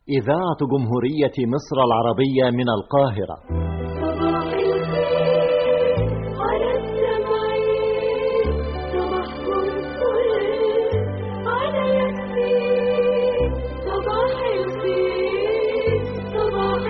إذاعة جمهورية مصر العربية من القاهرة صباح الخير على السمعين صباحكم فل على ياسمين صباح الخير صباح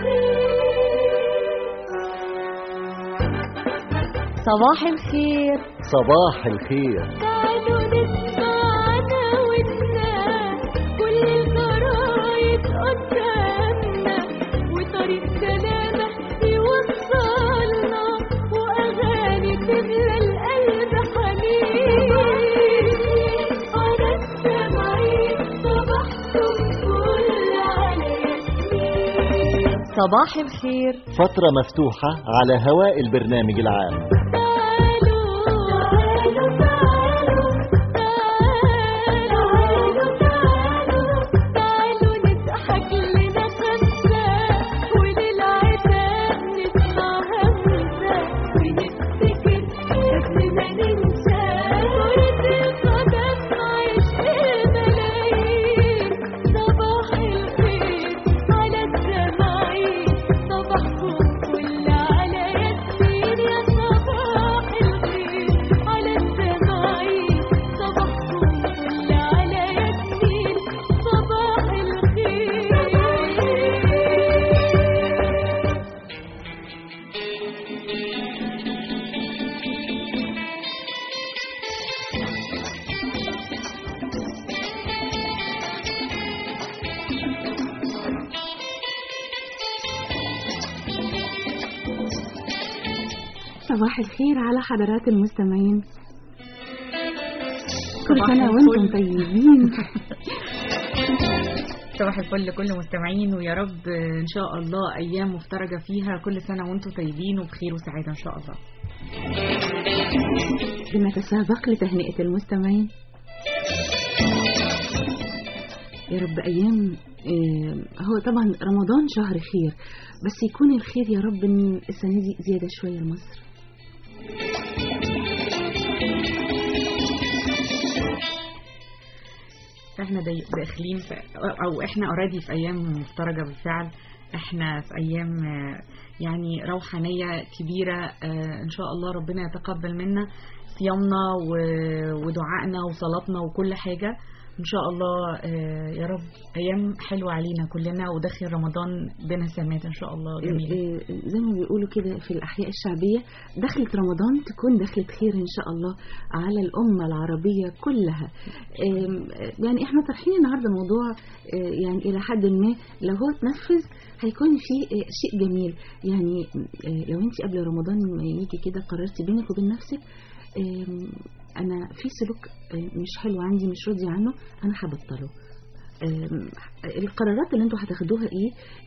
الخير صباح الخير صباح الخير تعالوا نسمعنا والناس كل الجرايد قدامنا وطريق سلامة يوصلنا وأغاني تملى القلب حنين على السمعين صباحكم فل على ياسمين صباح الخير فترة مفتوحة على هواء البرنامج العام تعالوا تعالوا تعالوا تعالوا تعالوا نضحك لنا خمسة وللعتاب نسمع همسة ونفتكر قبل ما ننسى كرة القدم عشق الملايين صباح الخير على السماعين صباحكم كل على ياسمين يا صباح الخير على السماعين صباحكم كل على ياسمين صباح الخير صباح الخير على حضرات المستمعين كل صباح سنة الفل. وانتم طيبين صباح الفل لكل المستمعين ويا رب ان شاء الله ايام مفترجه فيها كل سنه وانتم طيبين وبخير وسعاده ان شاء الله بنتسابق لتهنئة المستمعين يا رب أيام آه، هو طبعا رمضان شهر خير بس يكون الخير يا رب إن السنة دي زيادة شوية لمصر احنا داي- داخلين في او احنا اوريدي في ايام مفترجه بالفعل احنا في ايام آه، يعني روحانيه كبيره آه، ان شاء الله ربنا يتقبل منا صيامنا و- ودعائنا وصلاتنا وكل حاجه ان شاء الله آه، يا رب ايام حلوه علينا كلنا وداخل رمضان بنا سمات ان شاء الله جميله آه، آه، زي ما بيقولوا كده في الأحياء الشعبية دخلة رمضان تكون دخلة خير إن شاء الله على الأمة العربية كلها آم، آه، يعني إحنا طرحين النهاردة موضوع آه، يعني إلى حد ما لو هو اتنفذ هيكون فيه آه، شيء جميل يعني آه، لو أنت قبل رمضان ما يجي كده قررتي بينك وبين نفسك آم، أنا في سلوك آه، مش حلو عندي مش راضية عنه أنا هبطله آم، القرارات اللي انتوا هتاخدوها ايه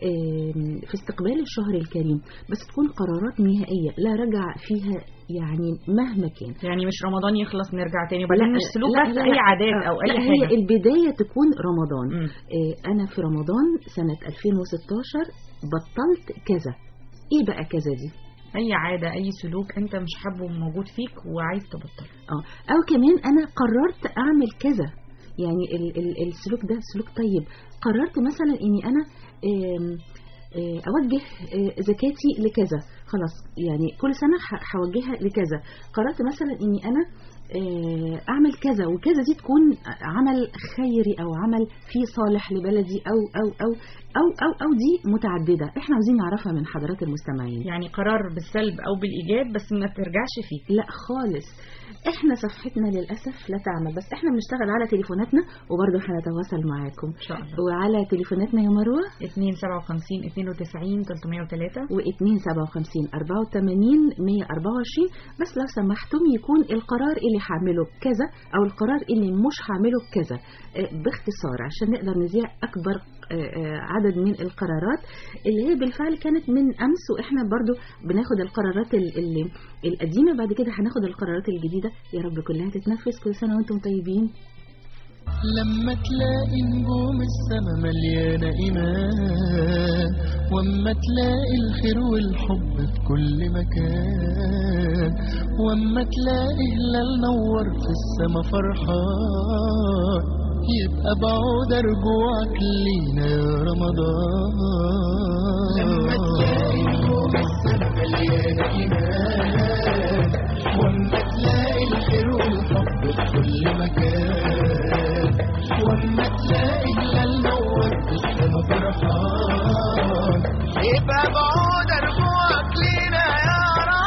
آم، في استقبال الشهر الكريم بس تكون قرارات نهائية لا رجع فيها يعني مهما كان يعني مش رمضان يخلص نرجع تاني وبعدين مش سلوك لا، بس لا، اي لا. عادات او لا اي هي حاجه البداية تكون رمضان مم. آه، أنا في رمضان سنة 2016 بطلت كذا إيه بقى كذا دي؟ اي عاده اي سلوك انت مش حابه موجود فيك وعايز تبطله اه أو كمان أنا قررت أعمل كذا يعني ال ال السلوك ده سلوك طيب قررت مثلا إني أنا آم، آه، أوجه آه، زكاتي لكذا خلاص يعني كل سنة ح- هوجهها لكذا قررت مثلا إني أنا آه، أعمل كذا وكذا دي تكون عمل خيري أو عمل فيه صالح لبلدي أو أو أو أو أو, أو دي متعددة إحنا عاوزين نعرفها من حضرات المستمعين يعني قرار بالسلب او بالايجاب بس ما ترجعش فيه لا خالص احنا صفحتنا للاسف لا تعمل بس احنا بنشتغل على تليفوناتنا وبرضه هنتواصل معاكم ان شاء الله وعلى تليفوناتنا يا مروه 257 92 303 و 257 84 124 بس لو سمحتم يكون القرار اللي هعمله كذا او القرار اللي مش هعمله كذا آه، باختصار عشان نقدر نذيع اكبر آه، آه، عدد من القرارات اللي هي بالفعل كانت من امس واحنا برضو بناخد القرارات ال- اللي القديمه بعد كده هناخد القرارات الجديده يا رب كلها تتنفذ كل سنه وانتم طيبين لما تلاقي نجوم السما مليانة إيمان واما تلاقي الخير والحب في كل مكان واما تلاقي هلال نور في السما فرحان يبقى بعود ارجوعك لينا يا رمضان لما تلاقي نجوم السما مليانة إيمان وأما تلاقي الخير والحب في كل مكان وأما تلاقي هلال نور في السما فرحان يبقى بعود ارجوعك لينا يا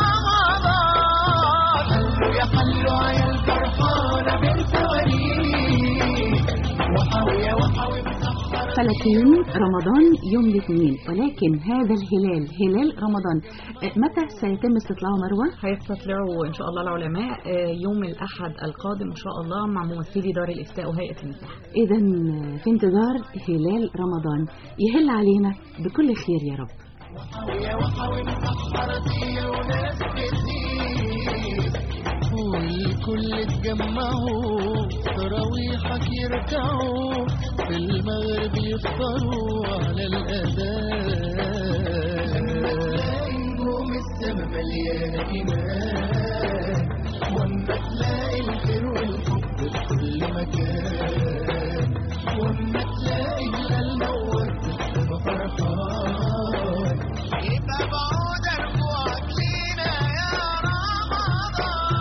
رمضان حلو يا حلو يا الفرحانة بالفوانيس وحاوية وحاوي مسحرة فلكين رمضان يوم الاثنين ولكن هذا الهلال هلال رمضان آه، متى سيتم استطلاعه مروه؟ هيستطلعوا ان شاء الله العلماء آه، يوم الاحد القادم ان شاء الله مع ممثلي دار الافتاء وهيئه المساحه إذا في انتظار هلال رمضان يهل علينا بكل خير يا رب وحاوية وحاوي مسحرة وناس كتير والكل اتجمعوا تراويحك يركعوا في المغرب يفطروا على الأذان نجوم السما مليانة إيمان وأما تلاقي الخير والحب في كل مكان وأما تلاقي هلال نور في السما فرحان يبقى بعود أرجوعك لينا يا رمضان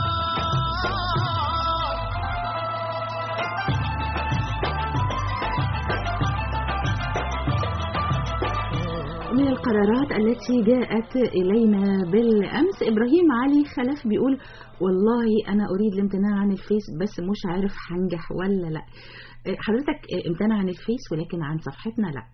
من القرارات التي جاءت إلينا بالأمس إبراهيم علي خلف بيقول والله أنا أريد الامتناع عن الفيس بس مش عارف هنجح ولا لا آه، حضرتك آه، امتنع عن الفيس ولكن عن صفحتنا لا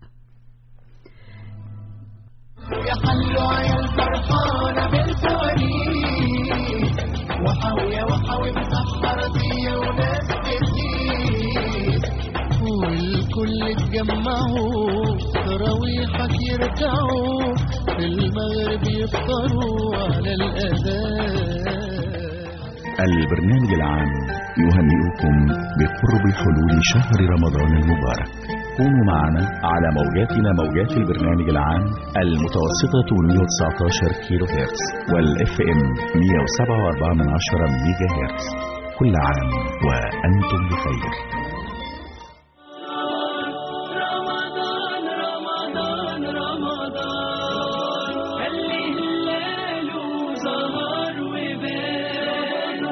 يا حلو يا الفرحانة بالفوانيس وحاوية وحاوي مسحرة دي وناس كتير والكل اتجمعوا تراويحك يركعوا في المغرب يفطروا على الأذان البرنامج العام يهنئكم بقرب حلول شهر رمضان المبارك كونوا معنا على موجاتنا موجات البرنامج العام المتوسطة 119 كيلو هرتز والاف ام 107.4 من عشرة ميجا هرتز كل عام وأنتم بخير رمضان رمضان رمضان اللي هلاله ظهر وبان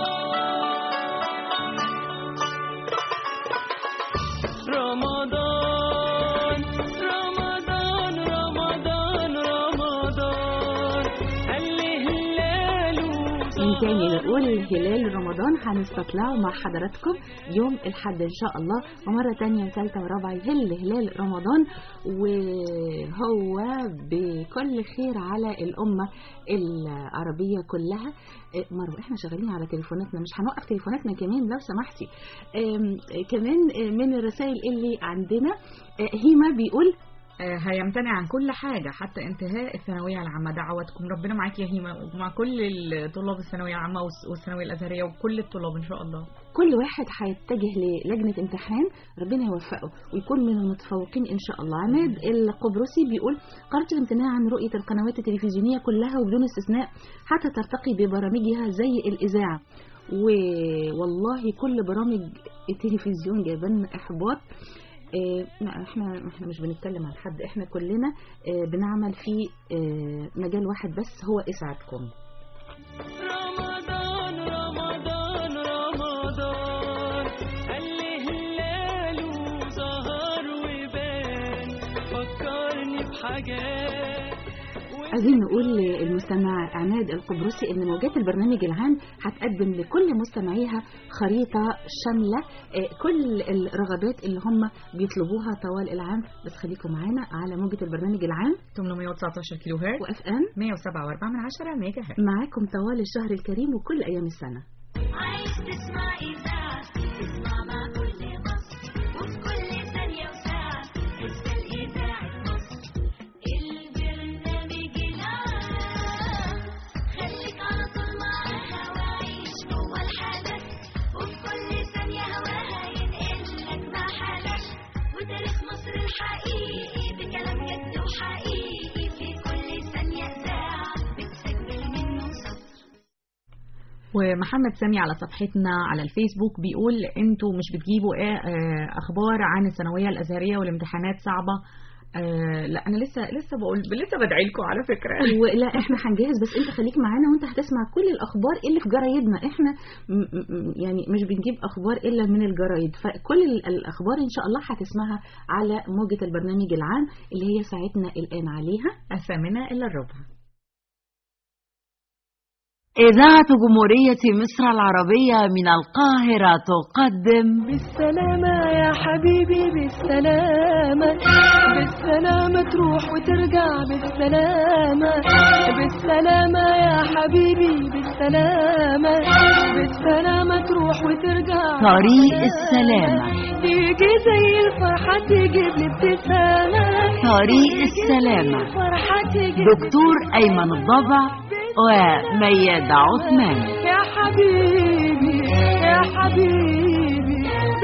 رمضان رمضان رمضان رمضان اللي هلاله من تاني نقول هلال رمضان هنستطلعه مع حضراتكم يوم الحد ان شاء الله ومره تانية وثالثه ورابعه يهل هلال رمضان وهو بكل خير على الامه العربيه كلها إيه، مروه احنا شغالين على تليفوناتنا مش هنوقف تليفوناتنا كمان لو سمحتي آم، كمان آه، من الرسائل اللي عندنا آه، هيما بيقول آه، هيمتنع عن كل حاجة حتى انتهاء الثانوية العامة دعواتكم ربنا معاك يا هيما ومع كل الطلاب الثانوية العامة والس- والثانوية الأزهرية وكل الطلاب إن شاء الله كل واحد هيتجه للجنة امتحان ربنا يوفقه ويكون من المتفوقين إن شاء الله عماد القبرصي بيقول قررت الامتناع عن رؤية القنوات التلفزيونية كلها وبدون استثناء حتى ترتقي ببرامجها زي الإذاعة والله كل برامج التلفزيون جايبان إحباط آه، لا، احنا احنا مش بنتكلم عن حد احنا كلنا آه، بنعمل في آه، مجال واحد بس هو اسعادكم رمضان رمضان رمضان اللي هلاله ظهر وبان فكرني بحاجات عايزين نقول للمستمع عماد القبرصي ان موجات البرنامج العام هتقدم لكل مستمعيها خريطه شامله آه، كل الرغبات اللي هم بيطلبوها طوال العام بس خليكم معانا على موجه البرنامج العام 819 كيلو هرتز واف ام 107.4 من عشرة ميجا هرتز معاكم طوال الشهر الكريم وكل ايام السنه عايز تسمع إذاعة تسمع مع كل مصر وفي كل ثانية وساعة اسأل إذاعة مصر البرنامج العام خليك على طول معاها وعيش جوه الحدث وفي كل ثانية هواها ينقلك مع حدث وتاريخ مصر الحقيقي بكلام جد وحقيقي في كل ثانية إذاعة بتسجل منه صوت ومحمد سامي على صفحتنا على الفيسبوك بيقول انتوا مش بتجيبوا ايه آه، اخبار عن الثانويه الازهريه والامتحانات صعبه آه لا انا لسه لسه بقول لسه بدعي لكم على فكره ولا احنا هنجهز بس انت خليك معانا وانت هتسمع كل الاخبار اللي في جرايدنا احنا م- م- يعني مش بنجيب اخبار الا من الجرايد فكل ال- الاخبار ان شاء الله هتسمعها على موجة البرنامج العام اللي هي ساعتنا الان عليها الثامنه الا الربع إذاعة جمهورية مصر العربية من القاهرة تقدم بالسلامة يا حبيبي بالسلامة بالسلامة تروح وترجع بالسلامة بالسلامة يا حبيبي بالسلامة بالسلامة تروح وترجع طريق السلامة تيجي زي الفرحة تجيب لي ابتسامة طريق السلامة فرحة تجيب دكتور أيمن الضبع وميادة عثمان يا حبيبي يا حبيبي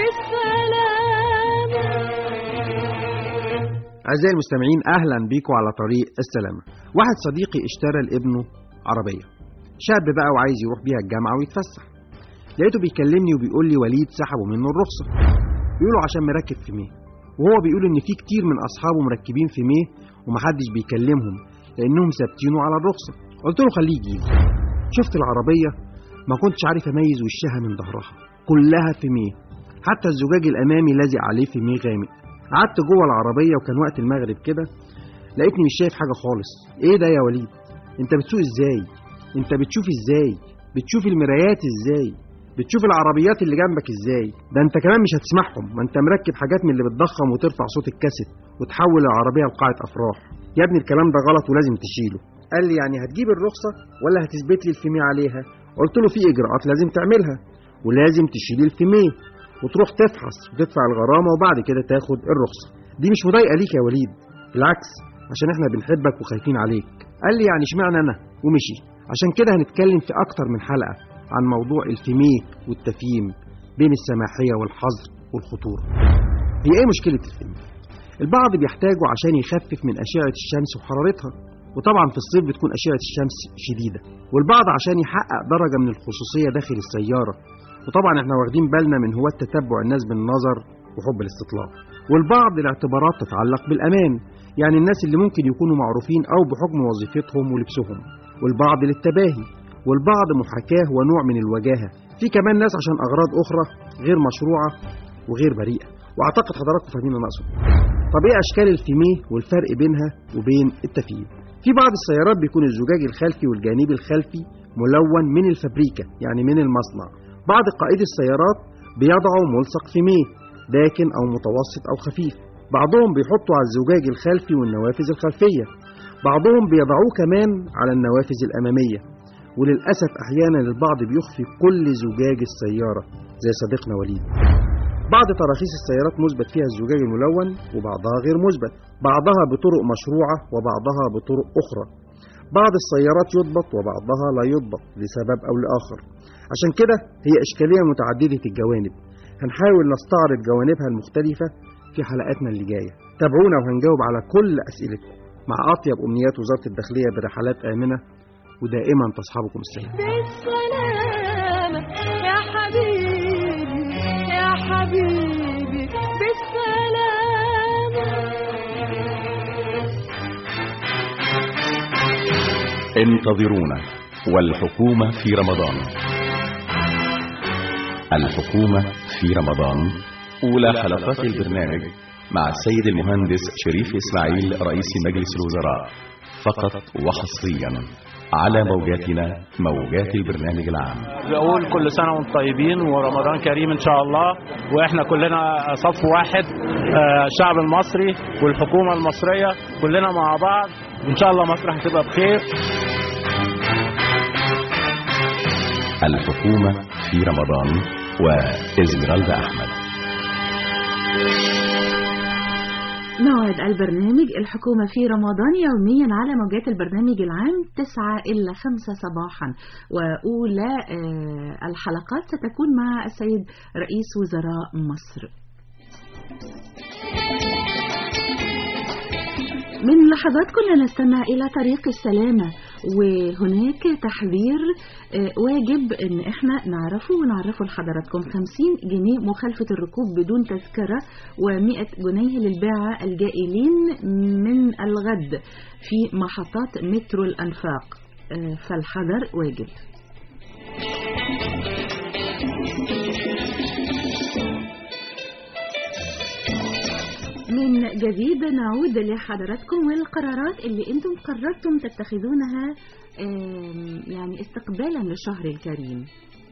بالسلامة أعزائي المستمعين أهلا بيكم على طريق السلامة واحد صديقي اشترى لابنه عربية شاب بقى وعايز يروح بيها الجامعة ويتفسح لقيته بيكلمني وبيقول لي وليد سحبوا منه الرخصة بيقولوا عشان مركب في ميه وهو بيقول إن في كتير من أصحابه مركبين في ميه ومحدش بيكلمهم لأنهم ثابتينه على الرخصة قلت له خليه يجيلي شفت العربية ما كنتش عارف أميز وشها من ظهرها كلها في ميه حتى الزجاج الأمامي لازق عليه في ميه غامق قعدت جوه العربية وكان وقت المغرب كده لقيتني مش شايف حاجة خالص ايه ده يا وليد انت بتسوق ازاي انت بتشوف ازاي بتشوف المرايات ازاي بتشوف العربيات اللي جنبك ازاي ده انت كمان مش هتسمعهم ما انت مركب حاجات من اللي بتضخم وترفع صوت الكاسيت وتحول العربية لقاعة افراح يا ابني الكلام ده غلط ولازم تشيله قال لي يعني هتجيب الرخصة ولا هتثبت لي الفيميه عليها قلت له في اجراءات لازم تعملها ولازم تشيل الفيميه وتروح تفحص وتدفع الغرامة وبعد كده تاخد الرخصة دي مش مضايقة ليك يا وليد بالعكس عشان احنا بنحبك وخايفين عليك قال لي يعني اشمعنى انا ومشي عشان كده هنتكلم في اكتر من حلقة عن موضوع الفيميه والتفييم بين السماحية والحظر والخطورة هي ايه مشكلة الفيميه البعض بيحتاجه عشان يخفف من أشعة الشمس وحرارتها وطبعا في الصيف بتكون أشعة الشمس شديدة والبعض عشان يحقق درجة من الخصوصية داخل السيارة وطبعا احنا واخدين بالنا من هواة تتبع الناس بالنظر وحب الاستطلاع والبعض لاعتبارات تتعلق بالأمان يعني الناس اللي ممكن يكونوا معروفين أو بحكم وظيفتهم ولبسهم والبعض للتباهي والبعض محاكاة ونوع من الوجاهة في كمان ناس عشان أغراض أخرى غير مشروعة وغير بريئة وأعتقد حضراتكم فاهمين أنا أقصد طب إيه أشكال الفيميه والفرق بينها وبين التفييم في بعض السيارات بيكون الزجاج الخلفي والجانبي الخلفي ملون من الفابريكا يعني من المصنع بعض قائدي السيارات بيضعوا ملصق فيميه داكن أو متوسط أو خفيف بعضهم بيحطوا على الزجاج الخلفي والنوافذ الخلفية بعضهم بيضعوه كمان على النوافذ الأمامية وللأسف أحيانا البعض بيخفي كل زجاج السيارة زي صديقنا وليد بعض تراخيص السيارات مثبت فيها الزجاج الملون وبعضها غير مثبت بعضها بطرق مشروعة وبعضها بطرق أخرى بعض السيارات يضبط وبعضها لا يضبط لسبب أو لآخر عشان كده هي إشكالية متعددة الجوانب هنحاول نستعرض جوانبها المختلفة في حلقاتنا اللي جاية تابعونا وهنجاوب على كل أسئلتكم مع أطيب أمنيات وزارة الداخلية برحلات آمنة ودائما تصحبكم السلام بالسلامة يا حبيبي يا حبيبي بالسلامة انتظرونا والحكومة في رمضان الحكومة في رمضان أولى حلقات البرنامج مع السيد المهندس شريف إسماعيل رئيس مجلس الوزراء فقط وحصريا على موجاتنا موجات البرنامج العام بقول كل سنة وانتم طيبين ورمضان كريم إن شاء الله وإحنا كلنا صف واحد آه، الشعب المصري والحكومة المصرية كلنا مع بعض إن شاء الله مصر هتبقى بخير الحكومة في رمضان وإزميرالدا أحمد موعد البرنامج الحكومة في رمضان يوميا على موجات البرنامج العام 9 إلى 5 صباحا وأولى آه، الحلقات ستكون مع السيد رئيس وزراء مصر من لحظات كنا نستمع إلى طريق السلامة وهناك تحذير آه، واجب ان احنا نعرفه ونعرفه لحضراتكم 50 جنيه مخالفة الركوب بدون تذكرة و100 جنيه للباعة الجائلين من الغد في محطات مترو الأنفاق آه، فالحذر واجب من جديد نعود لحضراتكم والقرارات اللي انتم قررتم تتخذونها آم، يعني استقبالا للشهر الكريم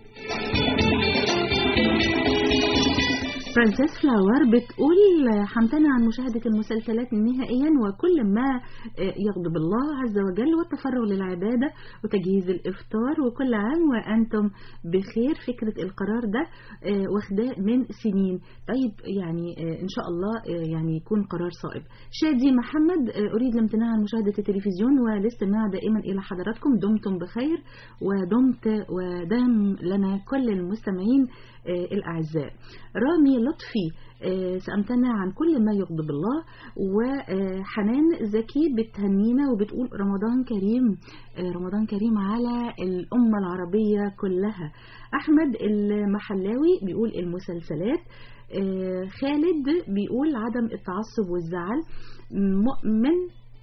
فرانسيس فلاور بتقول همتنع عن مشاهدة المسلسلات نهائيا وكل ما آه، يغضب الله عز وجل والتفرغ للعبادة وتجهيز الإفطار وكل عام وأنتم بخير فكرة القرار ده آه، واخداه من سنين طيب يعني آه، إن شاء الله آه، يعني يكون قرار صائب شادي محمد آه، أريد الامتناع عن مشاهدة التلفزيون والاستماع دائما إلى حضراتكم دمتم بخير ودمت ودام لنا كل المستمعين آه، الأعزاء رامي لطفي آه، سأمتنع عن كل ما يغضب الله وحنان زكي بتهنينا وبتقول رمضان كريم آه، رمضان كريم على الأمة العربية كلها أحمد المحلاوي بيقول المسلسلات آه، خالد بيقول عدم التعصب والزعل مؤمن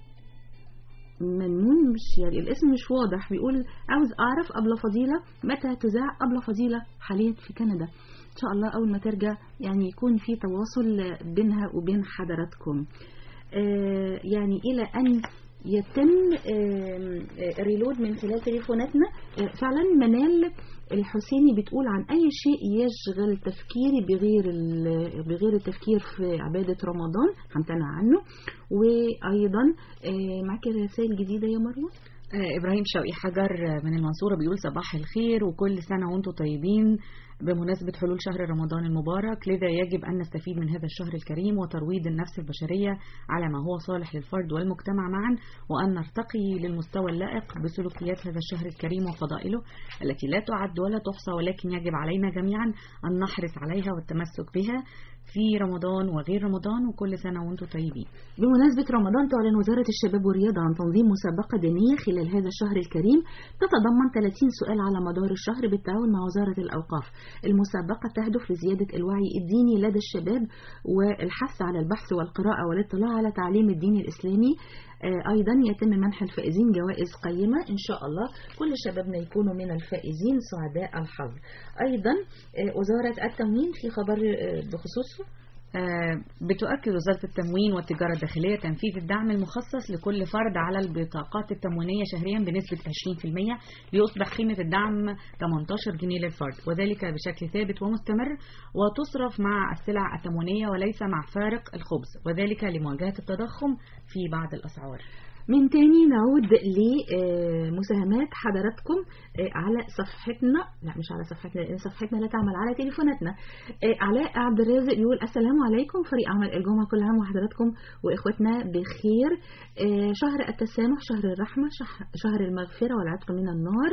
منمون مش يعني الاسم مش واضح بيقول عاوز اعرف ابله فضيله متى تذاع ابله فضيله حاليا في كندا ان شاء الله اول ما ترجع يعني يكون في تواصل بينها وبين حضراتكم آه يعني الى ان يتم آم، آه، ريلود من خلال تليفوناتنا آه، فعلا منال الحسيني بتقول عن أي شيء يشغل تفكيري بغير ال- بغير التفكير في عبادة رمضان همتنع عنه وأيضا آه، معاكي رسائل جديدة يا مروة آه، إبراهيم شوقي حجر آه، من المنصورة بيقول صباح الخير وكل سنة وانتم طيبين بمناسبة حلول شهر رمضان المبارك لذا يجب أن نستفيد من هذا الشهر الكريم وترويض النفس البشرية على ما هو صالح للفرد والمجتمع معا وأن نرتقي للمستوى اللائق بسلوكيات هذا الشهر الكريم وفضائله التي لا تعد ولا تحصى ولكن يجب علينا جميعا أن نحرص عليها والتمسك بها في رمضان وغير رمضان وكل سنة وانتم طيبين بمناسبة رمضان تعلن وزارة الشباب والرياضة عن تنظيم مسابقة دينية خلال هذا الشهر الكريم تتضمن 30 سؤال على مدار الشهر بالتعاون مع وزارة الأوقاف المسابقة تهدف لزيادة الوعي الديني لدى الشباب والحث على البحث والقراءة والاطلاع على تعليم الدين الإسلامي آه، أيضا يتم منح الفائزين جوائز قيمة إن شاء الله كل شبابنا يكونوا من الفائزين سعداء الحظ أيضا آه، وزارة التموين في خبر آه، بخصوصه آه، بتؤكد وزارة التموين والتجارة الداخلية تنفيذ الدعم المخصص لكل فرد على البطاقات التموينية شهريا بنسبة 20% ليصبح قيمة الدعم 18 جنيه للفرد وذلك بشكل ثابت ومستمر وتصرف مع السلع التموينية وليس مع فارق الخبز وذلك لمواجهة التضخم في بعض الأسعار من تاني نعود لمساهمات حضراتكم آه، على صفحتنا لا مش على صفحتنا لأن صفحتنا لا تعمل على تليفوناتنا آه، علاء عبد الرازق يقول السلام عليكم فريق عمل الجمعة كل عام وحضراتكم وإخوتنا بخير آه، شهر التسامح شهر الرحمة شح- شهر المغفرة والعتق من النار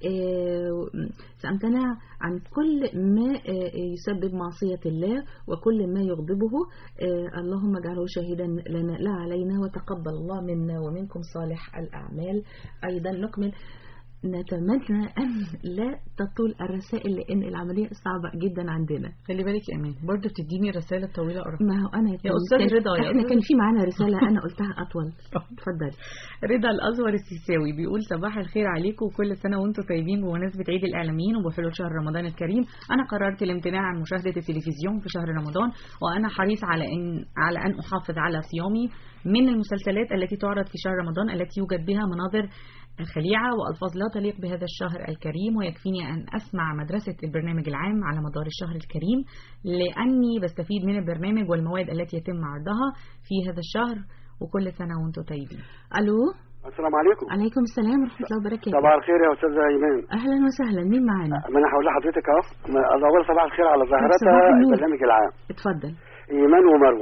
آه، سأمتنع عن كل ما آه، يسبب معصية الله وكل ما يغضبه آه، اللهم اجعله شاهدا لنا لا علينا وتقبل الله منا ومنكم صالح الأعمال أيضا نكمل نتمنى أن لا تطول الرسائل لأن العملية صعبة جدا عندنا خلي بالك يا امان برضه بتديني رسالة طويلة قرف ما هو أنا يا كان- أستاذ كان- رضا، يا احنا أستاذ- كان في معانا رسالة أنا قلتها أطول اتفضلي رضا الأزور السيساوي بيقول صباح الخير عليكم وكل سنة وانتم طيبين بمناسبة عيد الإعلاميين وبحلول شهر رمضان الكريم أنا قررت الامتناع عن مشاهدة التلفزيون في شهر رمضان وأنا حريص على أن على أن أحافظ على صيامي من المسلسلات التي تعرض في شهر رمضان التي يوجد بها مناظر خليعة وألفاظ لا تليق بهذا الشهر الكريم ويكفيني أن أسمع مدرسة البرنامج العام على مدار الشهر الكريم لأني بستفيد من البرنامج والمواد التي يتم عرضها في هذا الشهر وكل سنة وانتم طيبين ألو السلام عليكم عليكم السلام ورحمة الله وبركاته صباح الخير يا استاذه ايمان أهلا وسهلا مين معانا ما انا هقول لحضرتك اهو ما- الاول صباح الخير على صباح ظاهرتها النور. البرنامج العام اتفضل ايمان ومروه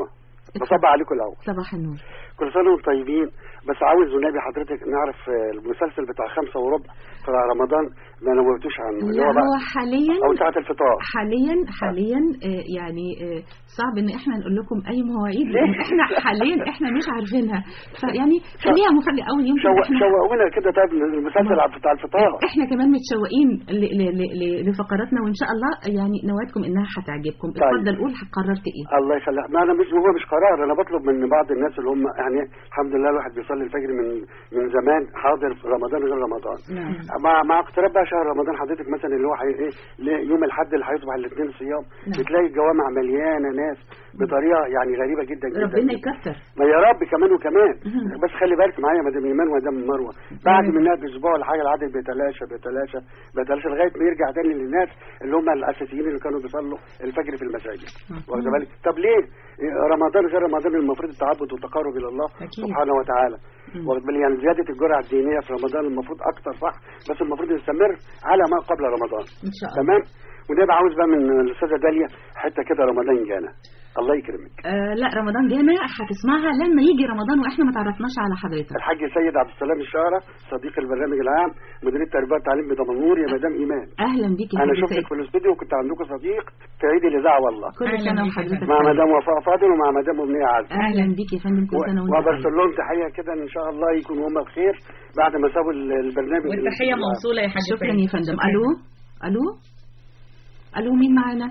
بصب عليكم الاول صباح النور كل سنه وانتم طيبين بس عاوز ونبي حضرتك نعرف آه، المسلسل بتاع خمسة وربع في رمضان ما نوبتوش عنه اللي لا هو بقى هو حاليا او ساعه الفطار حاليا حاليا آه، يعني آه، صعب ان احنا نقول لكم اي مواعيد لان احنا حاليا احنا مش عارفينها فيعني خليها مفاجاه اول يوم شو... احنا شوقونا كده طيب المسلسل بتاع الفطار احنا كمان متشوقين ل- ل- ل- ل- لفقراتنا وان شاء الله يعني نوعدكم انها هتعجبكم طيب. اتفضل قول قررت ايه الله يخليك ما انا مش هو مش قرار انا بطلب من بعض الناس اللي هم يعني الحمد لله الواحد بيصلي الفجر من من زمان حاضر في رمضان غير رمضان نعم مع مع اقتراب بقى شهر رمضان حضرتك مثلا اللي هو حي... ايه ل- يوم الاحد اللي هيصبح الاثنين صيام نعم. بتلاقي الجوامع مليانه ناس بطريقه يعني غريبه جدا جدا ربنا جدا. يكثر ما يا رب كمان وكمان مهم. بس خلي بالك معايا مدام ايمان ومدام مروه بعد منها باسبوع ولا حاجه العدد بيتلاشى بيتلاشى بيتلاشى لغايه ما يرجع تاني للناس اللي هم الاساسيين اللي كانوا بيصلوا الفجر في المساجد واخد بالك طب ليه رمضان غير رمضان المفروض التعبد والتقرب الى الله أكيد. سبحانه وتعالى واخد بالك يعني زياده الجرعه الدينيه في رمضان المفروض اكتر صح بس المفروض يستمر على ما قبل رمضان ان شاء الله تمام وده بقى عاوز بقى من الاستاذه داليا حته كده رمضان جانا الله يكرمك آه لا رمضان جانا هتسمعها لما يجي رمضان واحنا ما تعرفناش على حضرتك الحاج سيد عبد السلام الشارع صديق البرنامج العام مدير التربيه والتعليم بدمنهور يا مدام ايمان اهلا بيك يا انا حبيبي شفتك في الاستوديو وكنت عندكم صديق في عيد الاذاعه والله كل سنه وحضرتك مع طيب. مدام وفاء فاضل ومع مدام امنيه عز اهلا بيك يا فندم كل سنه وانت وبرسل طيب لهم تحيه كده ان شاء الله يكونوا هم بخير بعد ما سابوا ال- البرنامج والتحيه موصوله يا حاج شكرا سيد. يا فندم شكراً. الو الو الو مين معانا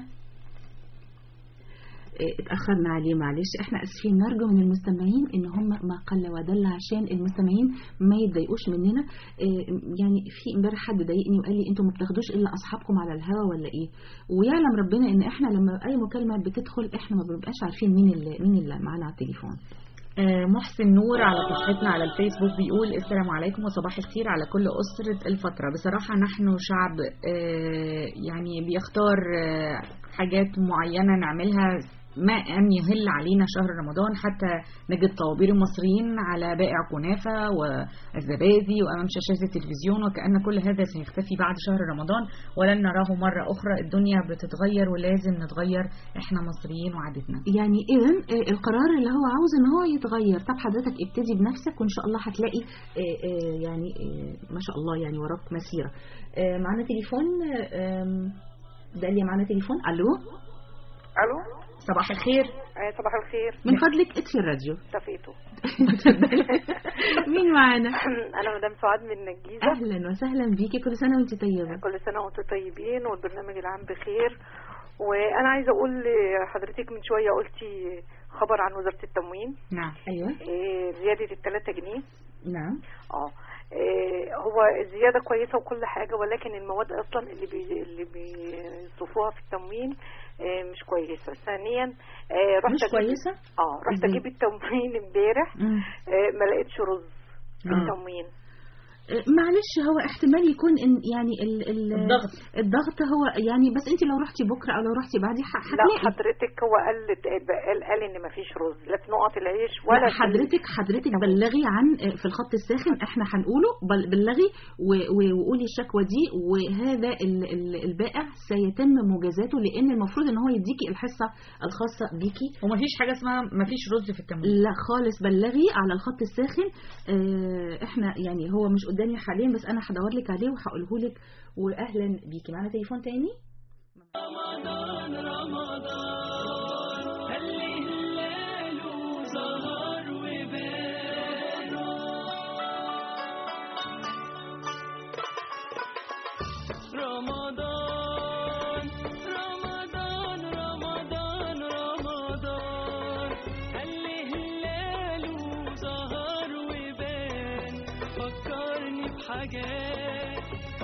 إيه، اتأخرنا عليه معلش احنا اسفين نرجو من المستمعين ان هم ما قل ودل عشان المستمعين ما يتضايقوش مننا إيه، يعني في امبارح حد ضايقني وقال لي انتوا ما بتاخدوش الا اصحابكم على الهوا ولا ايه ويعلم ربنا ان احنا لما اي مكالمه بتدخل احنا ما بنبقاش عارفين مين اللي مين اللي معانا على التليفون آه، محسن نور على صفحتنا على الفيسبوك بيقول السلام عليكم وصباح الخير على كل أسرة الفترة بصراحة نحن شعب آه، يعني بيختار آه، حاجات معينة نعملها ما أن يهل علينا شهر رمضان حتى نجد طوابير المصريين على بائع كنافة والزبادي وأمام شاشات التلفزيون وكأن كل هذا سيختفي بعد شهر رمضان ولن نراه مرة أخرى الدنيا بتتغير ولازم نتغير إحنا مصريين وعادتنا يعني اذا آه، القرار اللي هو عاوز ان هو يتغير طب حضرتك ابتدي بنفسك وان شاء الله هتلاقي آه، آه، يعني آه، ما شاء الله يعني وراك مسيره آه، معانا تليفون آه، آم، داليا معانا تليفون الو الو صباح الخير آه، صباح الخير من فضلك اطفي الراديو طفيته مين معانا انا مدام سعاد من الجيزه اهلا وسهلا بيكي كل سنه وانت طيبه كل سنه وانتم طيبين والبرنامج العام بخير وانا عايزه اقول لحضرتك من شويه قلتي خبر عن وزاره التموين نعم ايوه إيه، زياده الثلاثة جنيه نعم اه إيه، هو الزياده كويسه وكل حاجه ولكن المواد اصلا اللي بي اللي بيصرفوها في التموين إيه، مش كويسه ثانيا إيه، رحت مش أجيب- كويسة؟ اه رحت إزاي؟ اجيب التموين امبارح مم. إيه، ما لقيتش رز في آه. التموين آه، معلش هو احتمال يكون إن يعني ال ال الضغط. الضغط هو يعني بس انت لو رحتي بكره او لو رحتي بعدي ح- لا هتلاقي حضرتك هو قال قال, قال ان مفيش رز لا في نقط العيش ولا لا في- حضرتك حضرتك بلغي عن في الخط الساخن احنا هنقوله بل- بلغي و- و- وقولي الشكوى دي وهذا ال- ال- البائع سيتم مجازاته لان المفروض ان هو يديكي الحصه الخاصه بيكي ومفيش حاجة اسمها مفيش رز في التموين لا خالص بلغي على الخط الساخن اه احنا يعني هو مش قدامي حاليا بس انا هدور لك عليه وهقوله لك واهلا بيكي معانا تليفون تاني رمضان رمضان رمضان رمضان اللي هلاله ظهر وبان فكرني بحاجات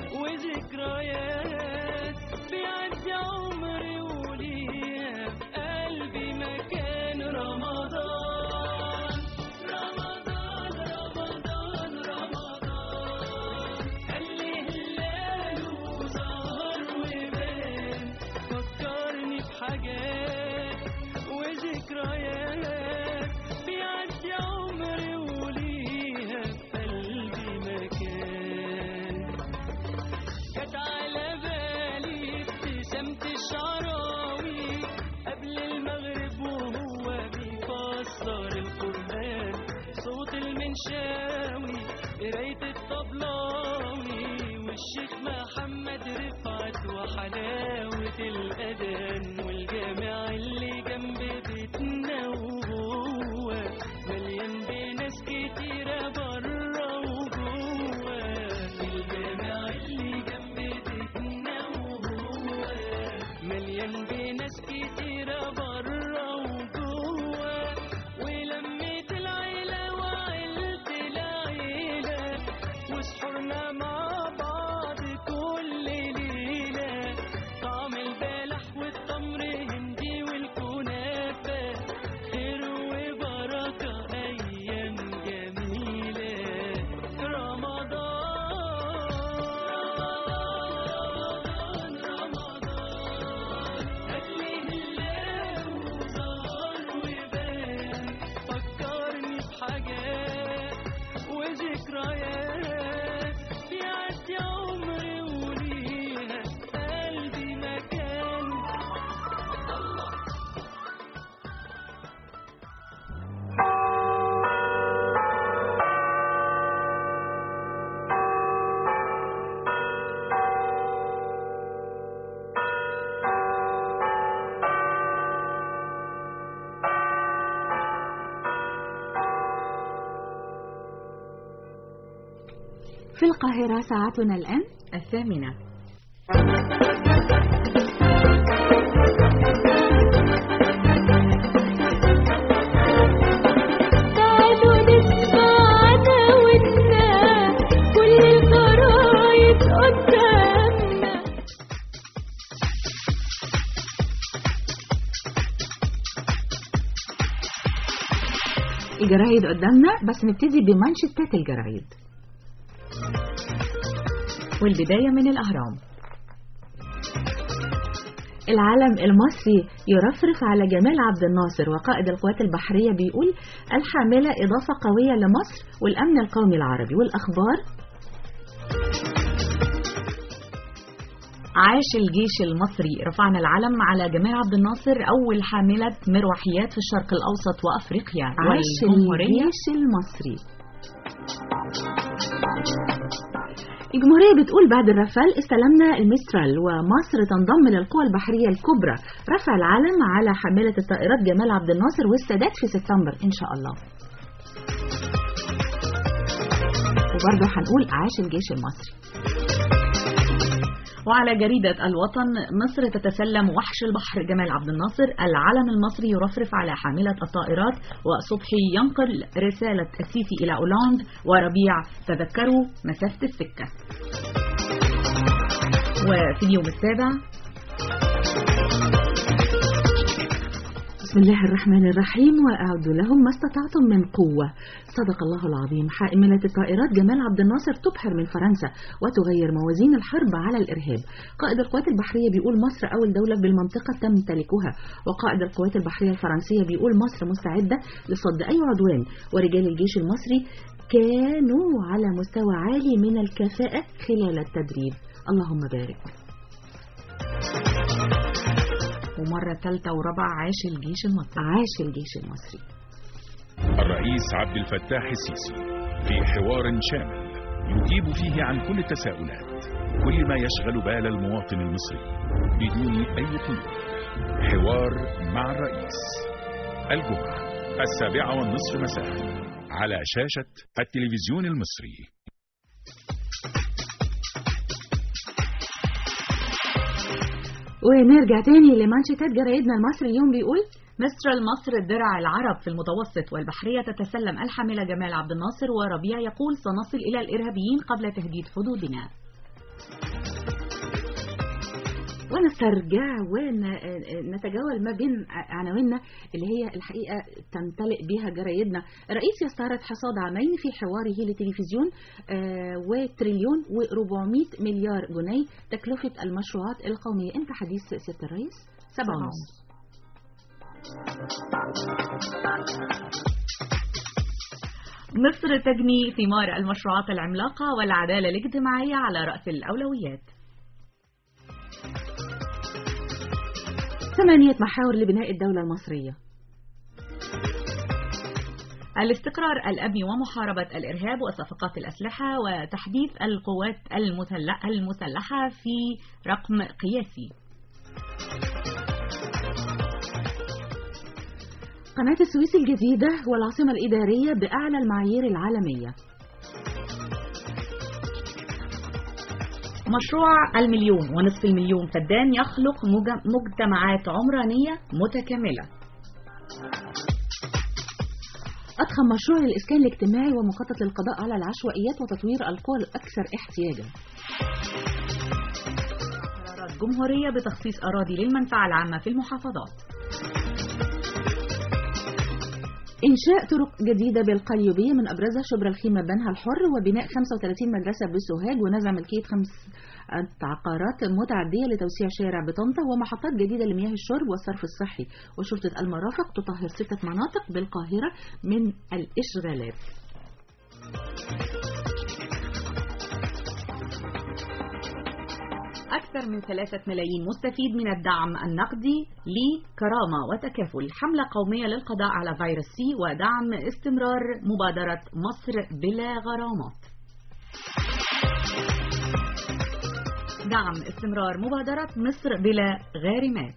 وذكريات بيعدي عمري وليها في قلبي مكان رمضان رمضان رمضان رمضان اللي هلاله ظهر وبان فكرني بحاجات وذكريات بيعدي عمري وليها في قلبي مكان كانت على بالي المنشاوي قراية الطبلاوي والشيخ محمد رفعت وحلاوة الأذان والجامع اللي جنب بيتنا وهو مليان بناس كتيرة برا وجوه الجامع اللي جنب بيتنا وهو مليان بناس كتيرة برا وجوه ولمة العيلة وعيلة العيلة وسحورنا مع بعض كل ليلة طعم البلح والتمر هندي والكنافة خير وبركة أيام جميلة رمضان رمضان هتلاقي الله وزار وبان فكرني بحاجات وذكريات بيعدي عمري وليها قلبي مكان الله في القاهرة ساعتنا الآن الثامنة تعالوا نسمع عداوتنا كل الجرايد قدامنا الجرايد قدامنا بس نبتدي بمانشيتات الجرايد والبداية من الأهرام العلم المصري يرفرف على جمال عبد الناصر وقائد القوات البحرية بيقول الحاملة إضافة قوية لمصر والأمن القومي العربي والأخبار عاش الجيش المصري رفعنا العلم على جمال عبد الناصر أول حاملة مروحيات في الشرق الأوسط وأفريقيا عاش والجمهورية الجيش المصري الجمهورية بتقول بعد الرفال استلمنا المسترال ومصر تنضم للقوى البحرية الكبرى رفع العلم على حاملة الطائرات جمال عبد الناصر والسادات في سبتمبر إن شاء الله وبرضه هنقول عاش الجيش المصري وعلى جريدة الوطن مصر تتسلم وحش البحر جمال عبد الناصر العلم المصري يرفرف على حاملة الطائرات وصبحي ينقل رسالة السيسي إلى أولاند وربيع تذكروا مسافة السكة وفي اليوم السابع بسم الله الرحمن الرحيم وأعدوا لهم ما استطعتم من قوة صدق الله العظيم حائملة الطائرات جمال عبد الناصر تبحر من فرنسا وتغير موازين الحرب على الإرهاب قائد القوات البحرية بيقول مصر أول دولة بالمنطقة تمتلكها وقائد القوات البحرية الفرنسية بيقول مصر مستعدة لصد أي عدوان ورجال الجيش المصري كانوا على مستوى عالي من الكفاءة خلال التدريب اللهم بارك ومرة ثالثة ورابعة عاش الجيش المصري عاش الجيش المصري الرئيس عبد الفتاح السيسي في حوار شامل يجيب فيه عن كل التساؤلات كل ما يشغل بال المواطن المصري بدون أي قيود حوار مع الرئيس الجمعة السابعة والنصف مساء على شاشة التلفزيون المصري ونرجع تاني لمانشيتات جرايدنا المصري اليوم بيقول مصر المصر درع العرب في المتوسط والبحرية تتسلم الحاملة جمال عبد الناصر وربيع يقول سنصل إلى الإرهابيين قبل تهديد حدودنا ونسترجع ونتجول ما بين عناويننا اللي هي الحقيقة تمتلئ بها جرايدنا الرئيس يستعرض حصاد عامين في حواره لتلفزيون آه، وتريليون و400 مليار جنيه تكلفة المشروعات القومية امتى حديث سيادة الرئيس؟ سبعة ونص مصر تجني ثمار المشروعات العملاقة والعدالة الاجتماعية على رأس الأولويات ثمانية محاور لبناء الدولة المصرية الاستقرار الأمني ومحاربة الإرهاب وصفقات الأسلحة وتحديث القوات المسلحة, المسلحة في رقم قياسي قناة السويس الجديدة والعاصمة الإدارية بأعلى المعايير العالمية مشروع المليون ونصف المليون فدان يخلق مج- مجتمعات عمرانية متكاملة أضخم مشروع للإسكان الاجتماعي ومخطط للقضاء على العشوائيات وتطوير القرى الأكثر احتياجا قرارات جمهورية بتخصيص أراضي للمنفعة العامة في المحافظات إنشاء طرق جديدة بالقليوبية من أبرزها شبرا الخيمة بنها الحر وبناء 35 مدرسة بسوهاج ونزع ملكية خمس عقارات متعدية لتوسيع شارع بطنطا ومحطات جديدة لمياه الشرب والصرف الصحي وشرطة المرافق تطهر ستة مناطق بالقاهرة من الإشغالات أكثر من ثلاثة ملايين مستفيد من الدعم النقدي لكرامة وتكافل حملة قومية للقضاء على فيروس سي ودعم استمرار مبادرة مصر بلا غرامات دعم استمرار مبادرة مصر بلا غارمات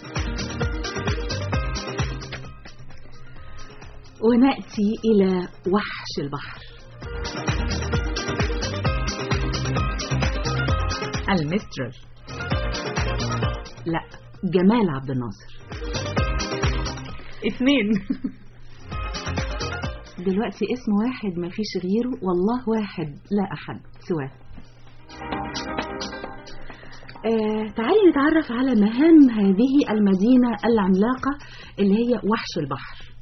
ونأتي إلى وحش البحر المسترل لا جمال عبد الناصر اثنين دلوقتي اسم واحد ما فيش غيره والله واحد لا أحد سواه آه تعالي نتعرف على مهام هذه المدينة العملاقة اللي هي وحش البحر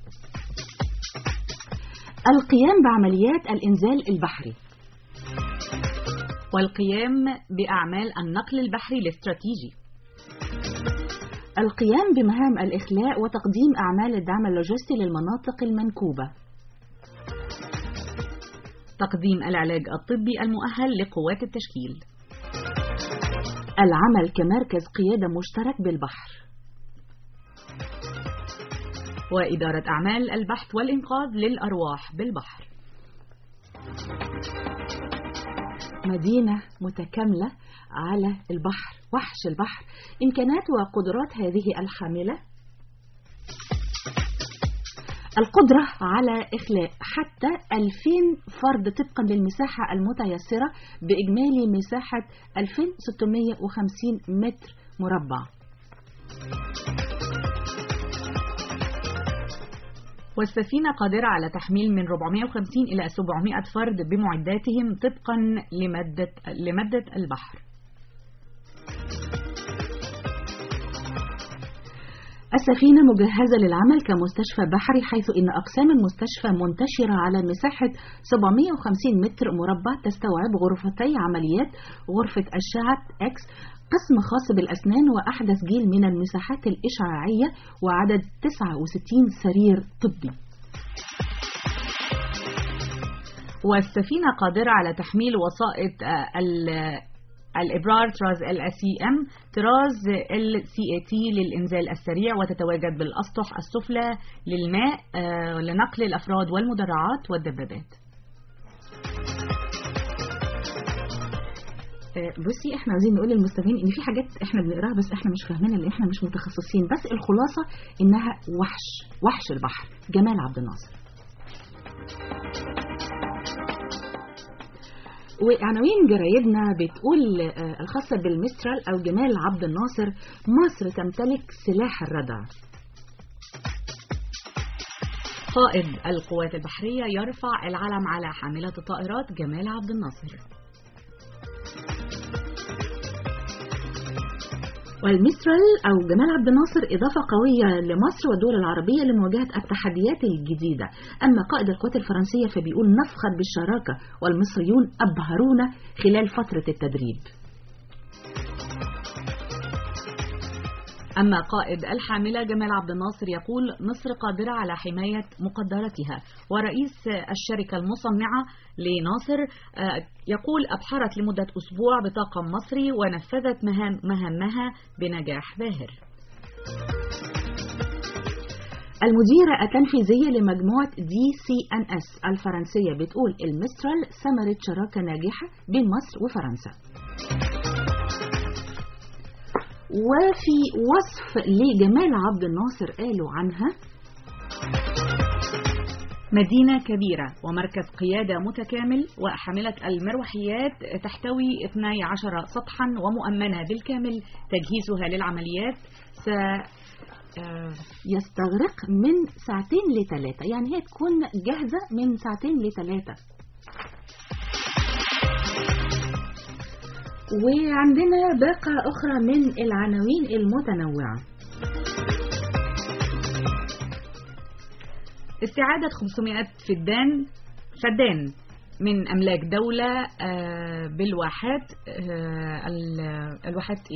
القيام بعمليات الإنزال البحري والقيام بأعمال النقل البحري الاستراتيجي القيام بمهام الإخلاء وتقديم أعمال الدعم اللوجستي للمناطق المنكوبة تقديم العلاج الطبي المؤهل لقوات التشكيل العمل كمركز قيادة مشترك بالبحر وإدارة أعمال البحث والإنقاذ للأرواح بالبحر مدينة متكاملة على البحر وحش البحر إمكانات وقدرات هذه الحاملة القدرة على إخلاء حتى 2000 فرد طبقا للمساحة المتيسرة بإجمالي مساحة 2650 متر مربع والسفينة قادرة على تحميل من 450 إلى 700 فرد بمعداتهم طبقا لمادة, لمادة البحر السفينة مجهزة للعمل كمستشفى بحري حيث إن أقسام المستشفى منتشرة على مساحة 750 متر مربع تستوعب غرفتي عمليات غرفة أشعة إكس قسم خاص بالأسنان وأحدث جيل من المساحات الإشعاعية وعدد 69 سرير طبي والسفينة قادرة على تحميل وسائط الإبرار طراز ال سي ام طراز ال سي اي تي للإنزال السريع وتتواجد بالأسطح السفلى للماء لنقل الأفراد والمدرعات والدبابات بصي احنا عايزين نقول للمستمعين ان في حاجات احنا بنقراها بس احنا مش فاهمينها لان احنا مش متخصصين بس الخلاصه انها وحش وحش البحر جمال عبد الناصر وعناوين جرايدنا بتقول الخاصة بالمسترال أو جمال عبد الناصر مصر تمتلك سلاح الردع قائد القوات البحرية يرفع العلم على حاملة الطائرات جمال عبد الناصر والمسترال أو جمال عبد الناصر إضافة قوية لمصر والدول العربية لمواجهة التحديات الجديدة أما قائد القوات الفرنسية فبيقول نفخر بالشراكة والمصريون أبهرونا خلال فترة التدريب أما قائد الحاملة جمال عبد الناصر يقول مصر قادرة على حماية مقدراتها ورئيس الشركة المصنعة لناصر يقول أبحرت لمدة أسبوع بطاقم مصري ونفذت مهام مهامها بنجاح باهر المديرة التنفيذية لمجموعة دي سي ان اس الفرنسية بتقول المسترال ثمرة شراكة ناجحة بين مصر وفرنسا وفي وصف لجمال عبد الناصر قالوا عنها مدينة كبيرة ومركز قيادة متكامل وحاملة المروحيات تحتوي 12 سطحا ومؤمنة بالكامل تجهيزها للعمليات س آه، يستغرق من ساعتين لثلاثة يعني هي تكون جاهزة من ساعتين لثلاثة وعندنا باقة أخرى من العناوين المتنوعة استعادة 500 فدان فدان من أملاك دولة آه، بالواحات آه، ال- الواحات إيه؟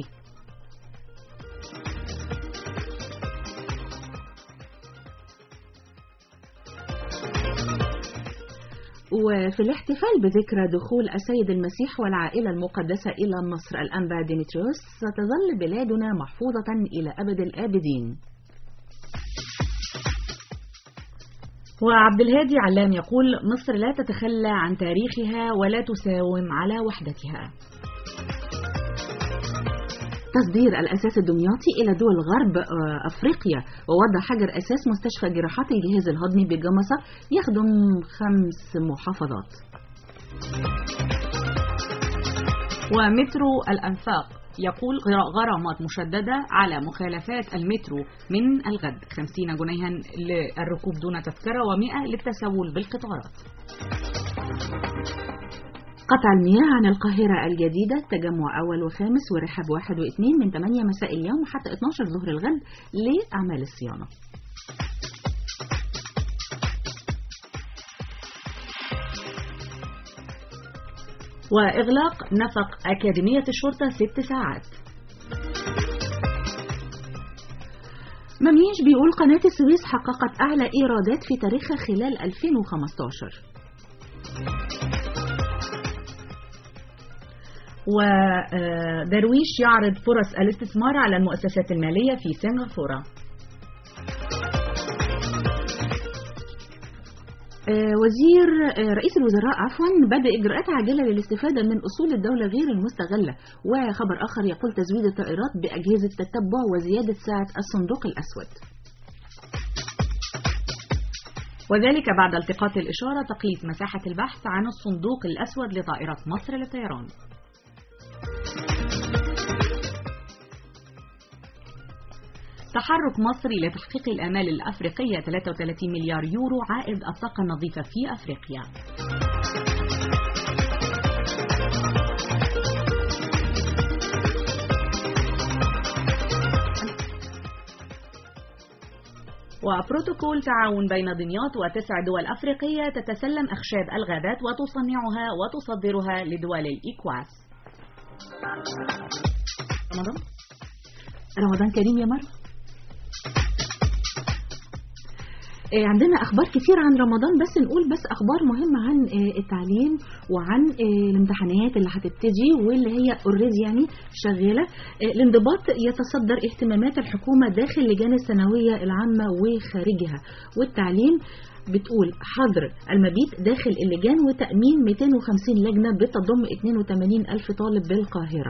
وفي الاحتفال بذكرى دخول السيد المسيح والعائلة المقدسة إلى مصر الأنبا ديمتريوس ستظل بلادنا محفوظة إلى أبد الآبدين وعبد الهادي علام يقول مصر لا تتخلى عن تاريخها ولا تساوم على وحدتها تصدير الأساس الدمياطي إلى دول غرب آه، أفريقيا ووضع حجر أساس مستشفى جراحات الجهاز الهضمي بجمصة يخدم خمس محافظات ومترو الأنفاق يقول غر- غرامات مشددة على مخالفات المترو من الغد 50 جنيها للركوب دون تذكرة و100 للتسول بالقطارات قطع المياه عن القاهرة الجديدة تجمع أول وخامس ورحاب واحد واثنين من 8 مساء اليوم حتى 12 ظهر الغد لأعمال الصيانة وإغلاق نفق أكاديمية الشرطة ست ساعات مميش بيقول قناة السويس حققت أعلى إيرادات في تاريخها خلال 2015 ودرويش يعرض فرص الاستثمار على المؤسسات المالية في سنغافورة آه، وزير آه، رئيس الوزراء عفوا بدأ إجراءات عاجلة للاستفادة من أصول الدولة غير المستغلة وخبر آخر يقول تزويد الطائرات بأجهزة تتبع وزيادة سعة الصندوق الأسود وذلك بعد التقاط الإشارة تقليص مساحة البحث عن الصندوق الأسود لطائرات مصر للطيران تحرك مصري لتحقيق الآمال الأفريقية 33 مليار يورو عائد الطاقة النظيفة في أفريقيا وبروتوكول تعاون بين دمياط وتسع دول أفريقية تتسلم أخشاب الغابات وتصنعها وتصدرها لدول الإيكواس رمضان رمضان كريم يا مروة آه، عندنا اخبار كتير عن رمضان بس نقول بس اخبار مهمه عن آه، التعليم وعن آه، الامتحانات اللي هتبتدي واللي هي اوريدي يعني شغاله آه، الانضباط يتصدر اهتمامات الحكومه داخل لجان الثانويه العامه وخارجها والتعليم بتقول حظر المبيت داخل اللجان وتأمين 250 لجنة بتضم 82 ألف طالب بالقاهرة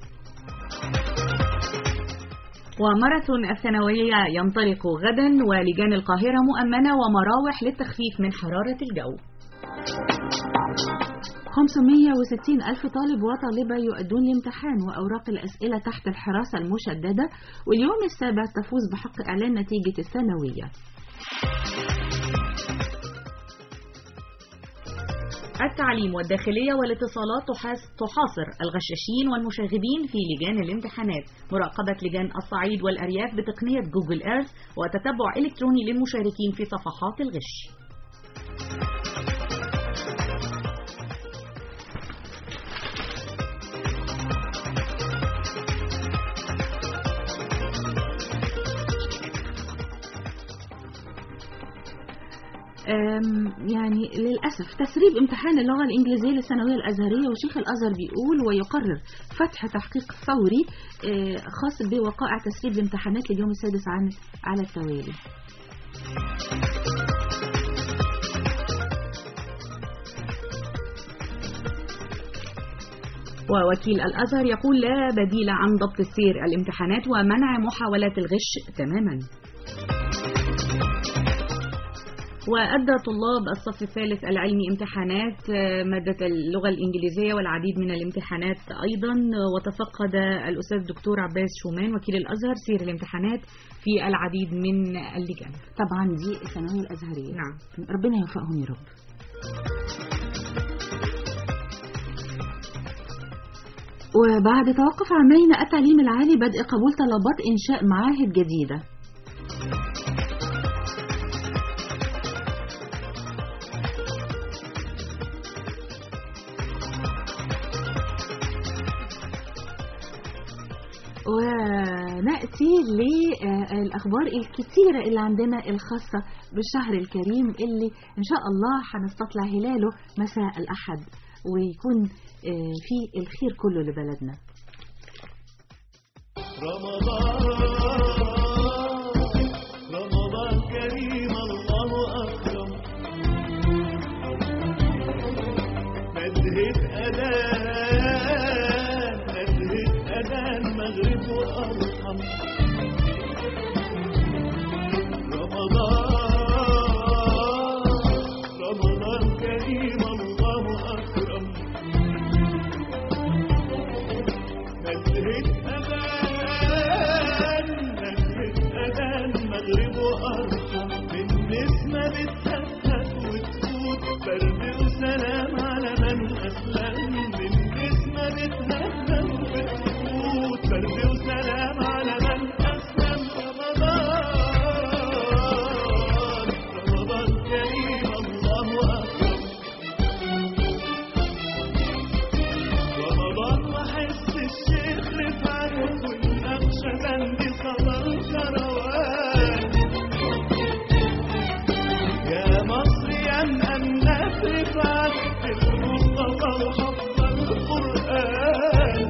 وماراثون الثانوية ينطلق غدا ولجان القاهرة مؤمنة ومراوح للتخفيف من حرارة الجو 560 ألف طالب وطالبة يؤدون الامتحان وأوراق الأسئلة تحت الحراسة المشددة واليوم السابع تفوز بحق إعلان نتيجة الثانوية التعليم والداخلية والاتصالات تحاس- تحاصر الغشاشين والمشاغبين في لجان الامتحانات مراقبة لجان الصعيد والأرياف بتقنية جوجل إيرث وتتبع إلكتروني للمشاركين في صفحات الغش أم، يعني للأسف تسريب امتحان اللغة الإنجليزية للثانوية الأزهرية وشيخ الأزهر بيقول ويقرر فتح تحقيق فوري آه، خاص بوقائع تسريب الامتحانات لليوم السادس عن على التوالي ووكيل الأزهر يقول لا بديل عن ضبط السير الامتحانات ومنع محاولات الغش تماما وأدى طلاب الصف الثالث العلمي امتحانات آه، مادة اللغة الإنجليزية والعديد من الامتحانات أيضا وتفقد الأستاذ الدكتور عباس شومان وكيل الأزهر سير الامتحانات في العديد من اللجان طبعا دي الثانوية الأزهرية نعم ربنا يوفقهم يا رب وبعد توقف عامين التعليم العالي بدء قبول طلبات إنشاء معاهد جديدة ونأتي للأخبار الكتيرة اللي عندنا الخاصة بالشهر الكريم اللي إن شاء الله هنستطلع هلاله مساء الأحد ويكون آه، فيه الخير كله لبلدنا رمضان كريم الله أكرم ندهت أذان ندهت أذان مغرب وأرحم رمضان رمضان كريم الله أكرم ندهت أذان ندهت أذان مغرب وأرحم من نسمة بتهفت وتفوت برد وسلام على من أسلم من نسمة بتهفت وتفوت برد وسلام على من أسلم رمضان رمضان كريم الله أكرم رمضان وحس الشيخ رفعت والنقشة عندي صدى الكروان يا مصر يا مأنف رفعت المصطفى وحفظ القرآن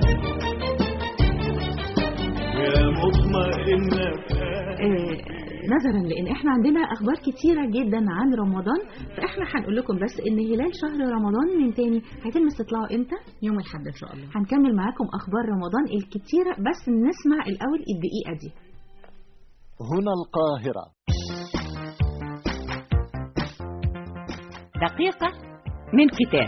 يا مطمئنة آه، نظرا لان احنا عندنا اخبار كتيره جدا عن رمضان فاحنا هنقول لكم بس ان هلال شهر رمضان من تاني هيتم استطلاعه امتى يوم الحد ان شاء الله هنكمل معاكم اخبار رمضان الكتيره بس نسمع الاول الدقيقه دي هنا القاهرة دقيقة من كتاب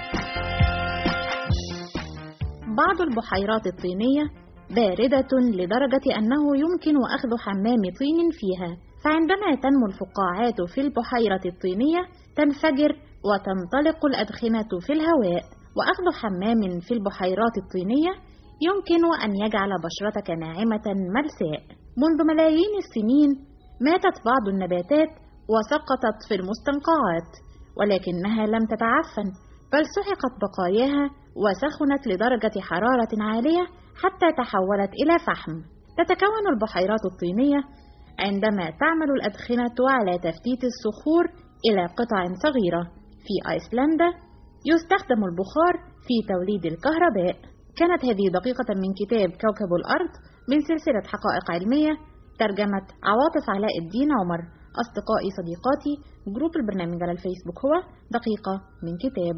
بعض البحيرات الطينية باردة لدرجة أنه يمكن أخذ حمام طين فيها فعندما تنمو الفقاعات في البحيرة الطينية تنفجر وتنطلق الأدخنة في الهواء وأخذ حمام في البحيرات الطينية يمكن أن يجعل بشرتك ناعمة ملساء منذ ملايين السنين ماتت بعض النباتات وسقطت في المستنقعات ولكنها لم تتعفن بل سحقت بقاياها وسخنت لدرجة حرارة عالية حتى تحولت إلى فحم تتكون البحيرات الطينية عندما تعمل الأدخنة على تفتيت الصخور إلى قطع صغيرة في أيسلندا يستخدم البخار في توليد الكهرباء كانت هذه دقيقة من كتاب كوكب الأرض من سلسلة حقائق علمية ترجمة عواطف علاء الدين عمر أصدقائي صديقاتي جروب البرنامج على الفيسبوك هو دقيقة من كتاب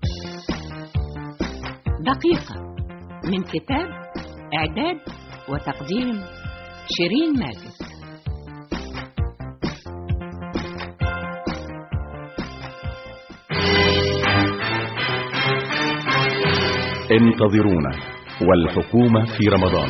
دقيقة من كتاب إعداد وتقديم شيرين ماجد انتظرونا والحكومة في رمضان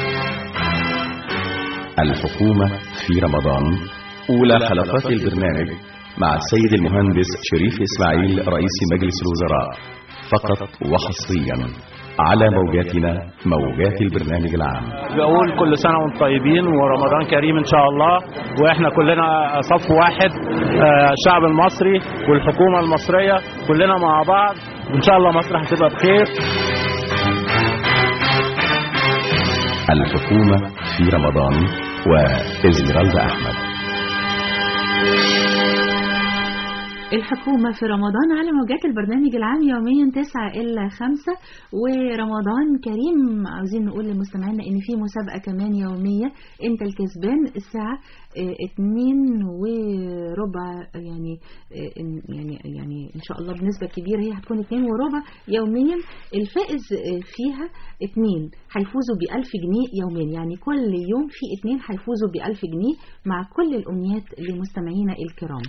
الحكومة في رمضان أولى حلقات البرنامج مع السيد المهندس شريف إسماعيل رئيس مجلس الوزراء فقط وحصريا على موجاتنا موجات البرنامج العام بقول كل سنة وانتم طيبين ورمضان كريم إن شاء الله وإحنا كلنا صف واحد آه، الشعب المصري والحكومة المصرية كلنا مع بعض وإن شاء الله مصر هتبقى بخير الحكومة في رمضان وإزميرالدا أحمد الحكومة في رمضان على موجات البرنامج العام يوميا 9 إلا 5 ورمضان كريم عاوزين نقول لمستمعينا إن في مسابقة كمان يومية أنت الكسبان الساعة 2 وربع يعني آه، إن- يعني يعني إن شاء الله بنسبة كبيرة هي هتكون 2 وربع يوميا الفائز آه، فيها اتنين هيفوزوا بألف جنيه يوميا يعني كل يوم في اتنين هيفوزوا بألف جنيه مع كل الأمنيات لمستمعينا الكرام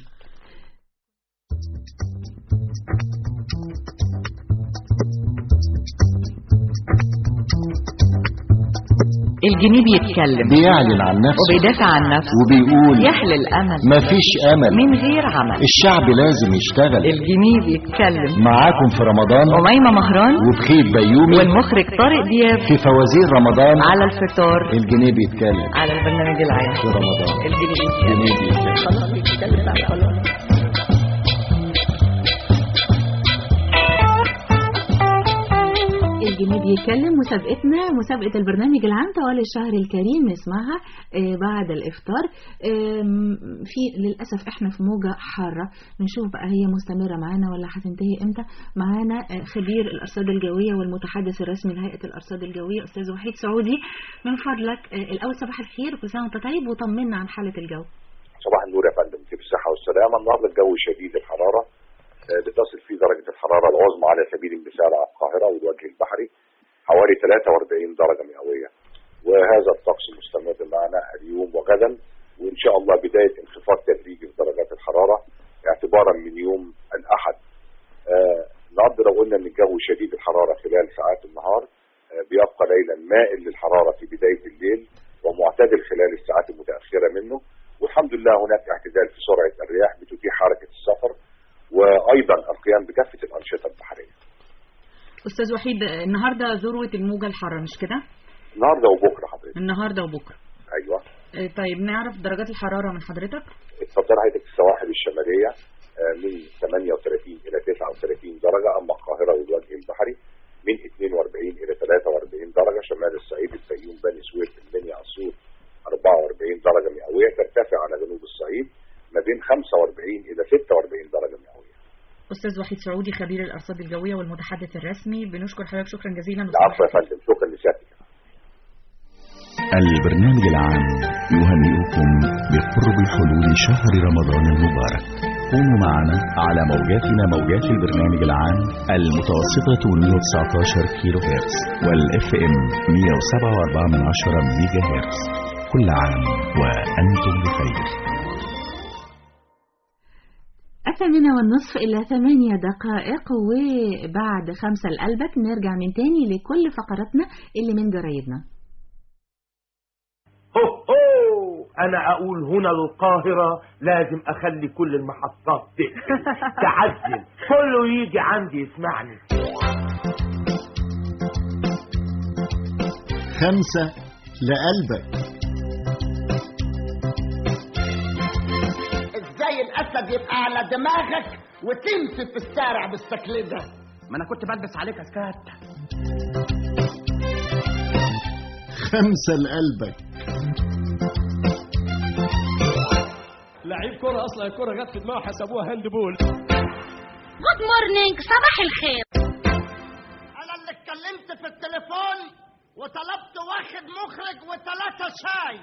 الجنيه بيتكلم بيعلن عن نفسه وبيدافع عن نفسه وبيقول يحلى الأمل مفيش أمل من غير عمل الشعب لازم يشتغل الجنيه بيتكلم معاكم في رمضان أميمة مهران وبخيت بيومي والمخرج طارق دياب في فوازير رمضان على الفطار الجنيه بيتكلم على البرنامج العام في رمضان الجنيه بيتكلم الجنيه بيتكلم خلاص بيتكلم بقى خلاص الجنيه بيتكلم مسابقتنا مسابقة البرنامج العام طوال الشهر الكريم نسمعها آه، بعد الإفطار آم، في للأسف احنا في موجة حارة نشوف بقى هي مستمرة معانا ولا هتنتهي امتى معانا آه، خبير الأرصاد الجوية والمتحدث الرسمي لهيئة الأرصاد الجوية أستاذ وحيد سعودي من فضلك آه، الأول صباح الخير وكل سنة وأنت طيب وطمنا عن حالة الجو صباح النور يا فندم في الصحة والسلامة النهارده الجو شديد الحرارة آه، بتصل فيه درجة الحرارة العظمى على سبيل المثال على القاهرة والوجه البحري حوالي 43 درجة مئوية وهذا الطقس مستمر معنا اليوم وغدا وإن شاء الله بداية انخفاض تدريجي في درجات الحرارة اعتبارا من يوم الأحد آه، النهارده لو قلنا ان الجو شديد الحراره خلال ساعات النهار آه، بيبقى ليلا مائل للحراره في بدايه الليل ومعتدل خلال الساعات المتاخره منه والحمد لله هناك اعتدال في سرعه الرياح بتتيح حركه السفر وايضا القيام بكافه الانشطه البحريه. أستاذ وحيد آه، النهاردة ذروة الموجة الحارة مش كده؟ النهارده وبكره حضرتك النهاردة وبكرة ايوه آه، طيب نعرف درجات الحرارة من حضرتك؟ اتفضل حضرتك السواحل الشماليه آه، من 38 الى 39 درجه اما القاهره والوجه البحري من 42 الى 43 درجه شمال الصعيد الفيوم بني سويف المنيا اسيوط 44 درجه مئويه ترتفع على جنوب الصعيد ما بين 45 الى 46 درجه مئويه أستاذ وحيد سعودي خبير الأرصاد الجوية والمتحدث الرسمي بنشكر حضرتك شكرا جزيلا العفو يا فندم شكرا لسيادتك البرنامج العام يهنئكم بقرب حلول شهر رمضان المبارك كونوا معنا على موجاتنا موجات البرنامج العام المتوسطة 119 كيلو هرتز والاف ام 107.4 من عشرة ميجا هرتز كل عام وأنتم بخير الثامنة والنصف إلى ثمانية دقائق وبعد خمسة لقلبك نرجع من تاني لكل فقراتنا اللي من جرايدنا هو هو انا اقول هنا القاهرة لازم اخلي كل المحطات تقفل تعزل كله يجي عندي يسمعني خمسة لقلبك ازاي الاسد يبقى على دماغك وتمشي في الشارع بالشكل ده ما انا كنت بلبس عليك اسكات خمسة لقلبك لعيب كرة اصلا الكرة جت في دماغه حسبوها هاند بول جود مورنينج صباح الخير انا اللي اتكلمت في التليفون وطلبت واحد مخرج وثلاثة شاي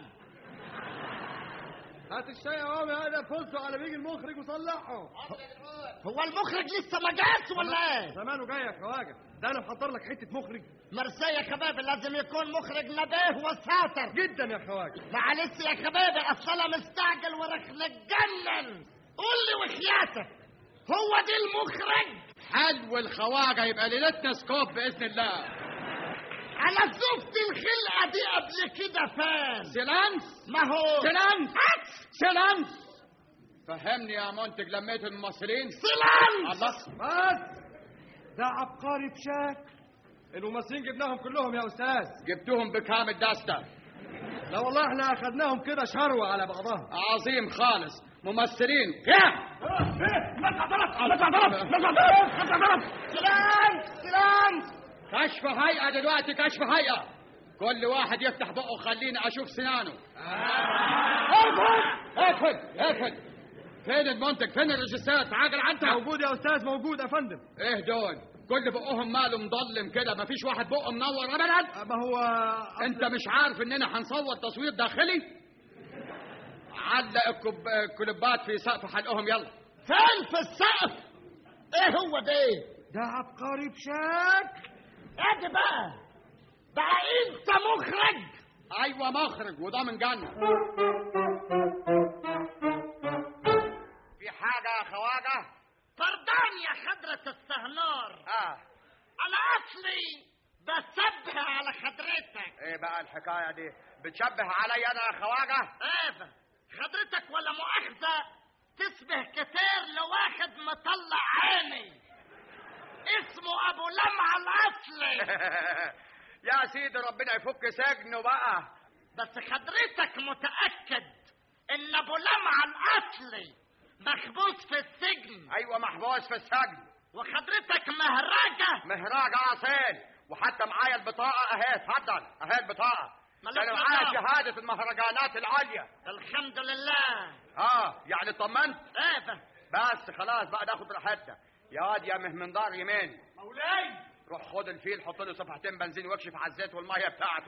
هات الشاي يا مامي انا فزت على بيجي المخرج وصلحه هو المخرج لسه ما جاش ولا ايه؟ زمانه جاي يا خواجه ده انا محضر لك حته مخرج مرسي يا خبابي لازم يكون مخرج نبيه وساتر جدا يا خواجه معلش يا خبابي اصل انا مستعجل ورخ نتجنن قول لي وخياتك هو دي المخرج حلو الخواجه يبقى ليلتنا سكوب باذن الله انا شفت الخلقه دي قبل كده فين سيلانس ما هو سيلانس سيلانس فهمني يا منتج لميت الممثلين سيلانس الله بس ده عبقري بشكل الممثلين جبناهم كلهم يا استاذ جبتوهم بكام الدستة لا والله احنا اخدناهم كده شروه على بعضها عظيم خالص ممثلين قيام سيلانس سيلانس كشف هيئة دلوقتي كشف هيئة كل واحد يفتح بقه خليني اشوف سنانه اقفل اقفل اقفل فين المنتج فين الريجستات تعال انت موجود يا استاذ موجود يا فندم ايه دول كل بقهم ماله مضلم كده مفيش واحد بقه منور ابدا ما هو انت مش عارف اننا هنصور تصوير داخلي علق الكب... الكليبات في سقف حلقهم يلا فين في السقف ايه هو ده ده عبقري بشكل ادي بقى بقى انت مخرج ايوه مخرج وده من جنة في حاجة يا خواجة فردان يا خضرة السهنار اه انا اصلي بسبه على خضرتك ايه بقى الحكايه دي بتشبه عليا انا يا خواجه ايه خضرتك ولا مؤاخذة تشبه كتير لواحد مطلع عيني اسمه ابو لمعة الاصلي يا سيدي ربنا يفك سجنه بقى بس حضرتك متأكد ان ابو لمعة الاصلي محبوس في السجن ايوه محبوس في السجن وحضرتك مهرجة مهراج اصيل وحتى معايا البطاقه اهي اتفضل اهي البطاقه ملوش انا معايا بطاقة. شهاده المهرجانات العاليه الحمد لله اه يعني اطمنت ايه بس خلاص بقى ناخد راحتنا يا واد يا مهمندار يمين مولاي روح خد الفيل حط له صفحتين بنزين واكشف على الزيت والميه بتاعته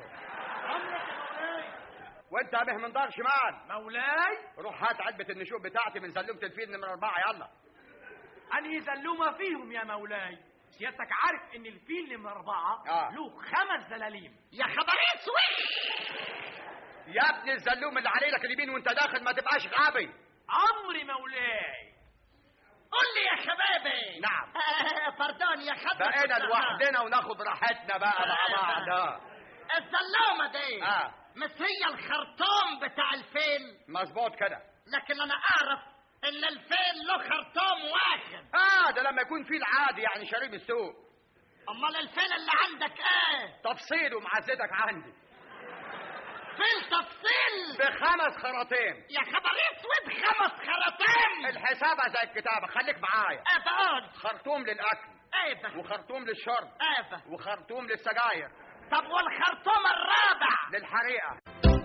وانت يا مهمندار شمال مولاي روح هات علبه النشوء بتاعتي من زلومه الفيل نمره اربعه يلا انهي زلومه فيهم يا مولاي سيادتك عارف ان الفيل نمرة أربعة آه. له خمس زلاليم يا خبر اسود يا ابني الزلوم اللي عليه لك اليمين وانت داخل ما تبقاش غبي عمري مولاي قول لي يا شبابي نعم فردان يا خضرة بقينا السهنار. لوحدنا وناخد راحتنا بقى مع بعض آه. الزلومة دي اه مش هي الخرطوم بتاع الفيل مظبوط كده لكن انا اعرف ان الفيل له خرطوم واحد اه ده لما يكون فيل عادي يعني شريب السوق امال الفيل اللي عندك ايه تفصيله معزتك عندي فيل تفصيل بخمس خراطيم يا خبر اسود خمس خرطوم الحسابة زي الكتابة خليك معايا ايه بقول خرطوم للأكل ايه وخرطوم للشرب ايه وخرطوم للسجاير طب والخرطوم الرابع للحريقة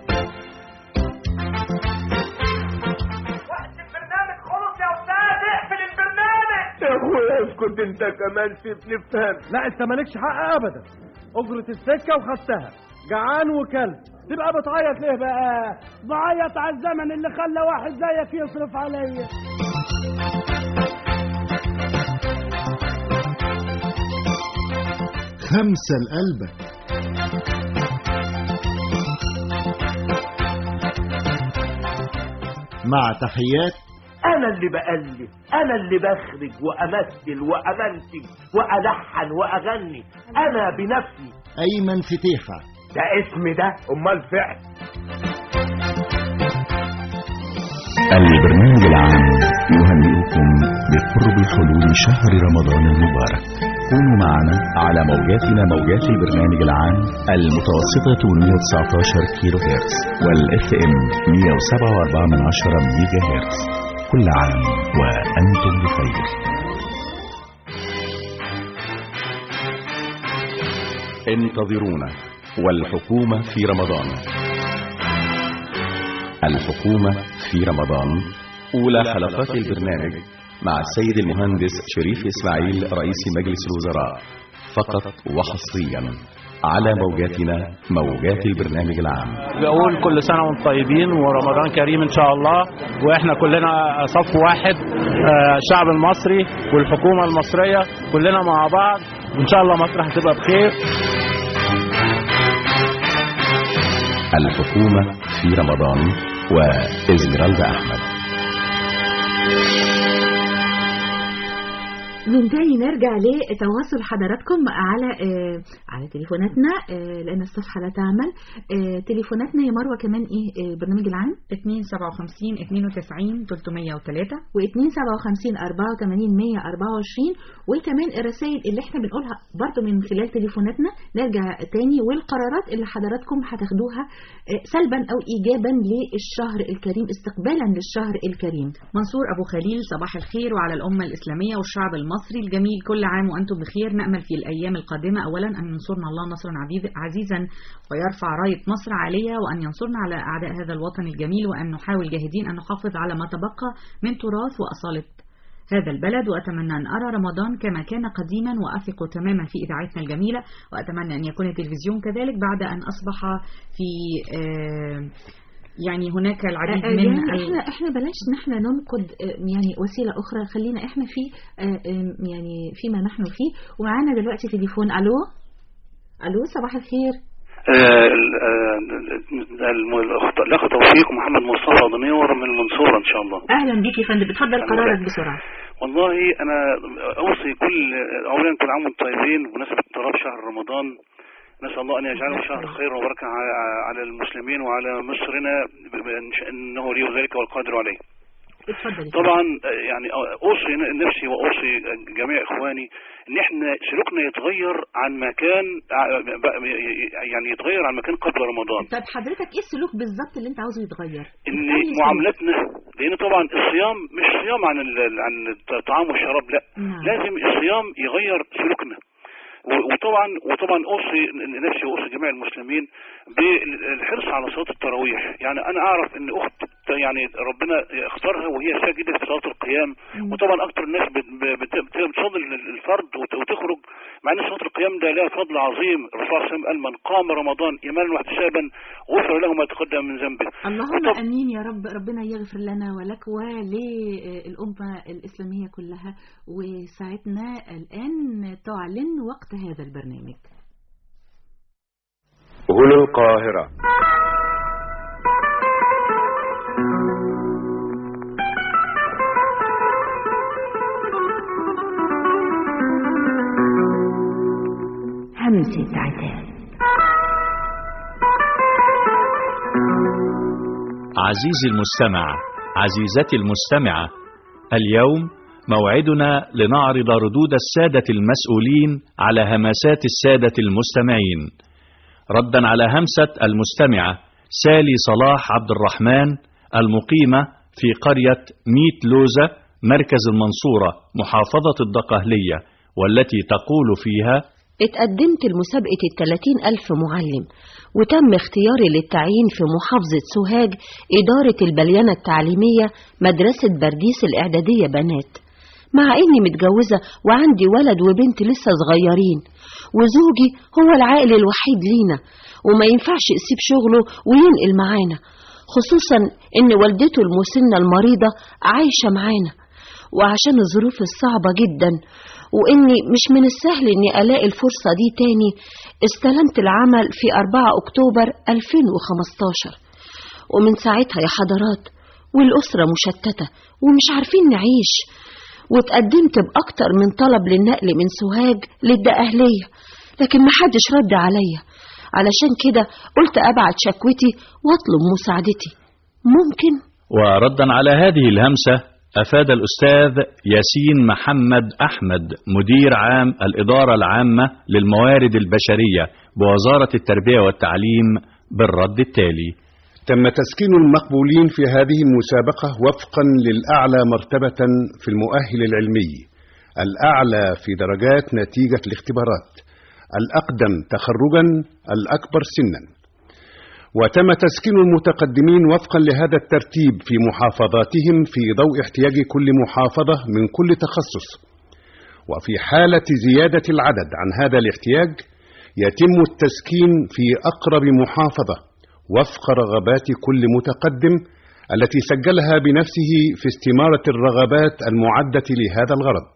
البرنامج خلص يا استاذ اقفل البرنامج يا اخويا اسكت انت كمان سيبني افهم لا انت مالكش حق ابدا اجرة السكة وخدتها جعان وكلب تبقى بتعيط ليه بقى بعيط على الزمن اللي خلى واحد زيك يصرف عليا خمسة لقلبك مع تحيات انا اللي بألف انا اللي بخرج وامثل وامنتج والحن واغني انا بنفسي أيمن فتيحة ده اسم ده امال فعل البرنامج العام يهنئكم بقرب حلول شهر رمضان المبارك كونوا معنا على موجاتنا موجات البرنامج العام المتوسطة 119 كيلو هرتز والاف ام 107.4 من عشرة ميجا هرتز كل عام وأنتم بخير انتظرونا والحكومة في رمضان الحكومة في رمضان أولى حلقات البرنامج مع السيد المهندس شريف إسماعيل رئيس مجلس الوزراء فقط وحصريا على موجاتنا موجات البرنامج العام بقول كل سنة وانتم طيبين ورمضان كريم إن شاء الله وإحنا كلنا صف واحد آه، الشعب المصري والحكومة المصرية كلنا مع بعض وإن شاء الله مصر هتبقى بخير الحكومة في رمضان وإزميرالدا أحمد من تاني نرجع لتواصل حضراتكم على آه على تليفوناتنا آه لان الصفحه لا تعمل آه تليفوناتنا يا مروه كمان ايه آه البرنامج العام 257 92 303 و257 84 124 وكمان الرسائل اللي احنا بنقولها برضو من خلال تليفوناتنا نرجع تاني والقرارات اللي حضراتكم هتاخدوها آه، سلبا او ايجابا للشهر الكريم استقبالا للشهر الكريم منصور أبو خليل صباح الخير وعلى الأمة الإسلامية والشعب المصري المصري الجميل كل عام وأنتم بخير نأمل في الأيام القادمة أولا أن ينصرنا الله نصرا عبيد- عزيزا ويرفع راية مصر عالية وأن ينصرنا على أعداء هذا الوطن الجميل وأن نحاول جاهدين أن نحافظ على ما تبقى من تراث وأصالة هذا البلد وأتمنى أن أرى رمضان كما كان قديما وأثق تماما في إذاعتنا الجميلة وأتمنى أن يكون التلفزيون كذلك بعد أن أصبح في آه، يعني هناك العديد آه، من يعني ال- احنا احنا بلاش نحن ننقد آه، يعني وسيله اخرى خلينا احنا في آه، آه، يعني فيما نحن فيه ومعانا دلوقتي تليفون الو الو صباح الخير آه، ال- آه، ال- الم- الأخت- الأخ توفيق محمد مصطفى دميور من المنصورة إن شاء الله اهلا بيك يا فندم اتفضل قرارك بسرعه والله أنا أوصي كل أولا كل عام وأنتم طيبين بمناسبة اقتراب شهر رمضان نسأل الله أن يجعله شهر خير وبركة على- على المسلمين وعلى مصرنا ب- ب- إنه ولي ذلك والقادر عليه اتفضل طبعا آه، يعني اوصي نفسي واوصي جميع اخواني ان احنا سلوكنا يتغير عن ما كان ع- ب- يعني يتغير عن ما كان قبل رمضان طب حضرتك ايه السلوك بالظبط اللي انت عاوزه يتغير ان أي سلوك؟ معاملتنا لان طبعا الصيام مش صيام عن ال- عن الطعام والشراب لا نعم. لازم الصيام يغير سلوكنا و- وطبعا وطبعا اوصي نفسي واوصي جميع المسلمين بالحرص على صلاه التراويح يعني انا اعرف ان اخت يعني ربنا اختارها وهي ساجده في صلاه القيام وطبعا اكتر الناس بت- بت- بت- بتصلي الفرد وت- وتخرج مع ان صلاه القيام ده لها فضل عظيم الرسول صلى الله عليه وسلم قال من قام رمضان ايمانا واحتسابا غفر له ما تقدم من ذنبه اللهم امين يا رب ربنا يغفر لنا ولك وللامه الاسلاميه كلها وساعتنا الان تعلن وقت هذا البرنامج هنا القاهرة همسة عتاب عزيزي المستمع عزيزتي المستمعة اليوم موعدنا لنعرض ردود السادة المسؤولين على همسات السادة المستمعين ردا على همسة المستمعة سالي صلاح عبد الرحمن المقيمة في قرية ميت لوزة مركز المنصورة محافظة الدقهلية والتي تقول فيها اتقدمت لمسابقة التلاتين ألف معلم وتم اختياري للتعيين في محافظة سوهاج إدارة البليانة التعليمية مدرسة برديس الإعدادية بنات مع إني متجوزة وعندي ولد وبنت لسه صغيرين وزوجي هو العائل الوحيد لينا وما ينفعش يسيب شغله وينقل معانا خصوصا إن والدته المسنة المريضة عايشة معانا وعشان الظروف الصعبة جدا وإني مش من السهل إني ألاقي الفرصة دي تاني استلمت العمل في 4 أكتوبر 2015 ومن ساعتها يا حضرات والأسرة مشتتة ومش عارفين نعيش واتقدمت بأكتر من طلب للنقل من سوهاج للدقهلية لكن محدش رد عليا علشان كده قلت أبعت شكوتي وأطلب مساعدتي ممكن وردا على هذه الهمسة أفاد الأستاذ ياسين محمد أحمد مدير عام الإدارة العامة للموارد البشرية بوزارة التربية والتعليم بالرد التالي تم تسكين المقبولين في هذه المسابقة وفقا للأعلى مرتبة في المؤهل العلمي الأعلى في درجات نتيجة الاختبارات الأقدم تخرجا الأكبر سنا وتم تسكين المتقدمين وفقا لهذا الترتيب في محافظاتهم في ضوء احتياج كل محافظة من كل تخصص وفي حالة زيادة العدد عن هذا الاحتياج يتم التسكين في أقرب محافظة وفق رغبات كل متقدم التي سجلها بنفسه في استمارة الرغبات المعدة لهذا الغرض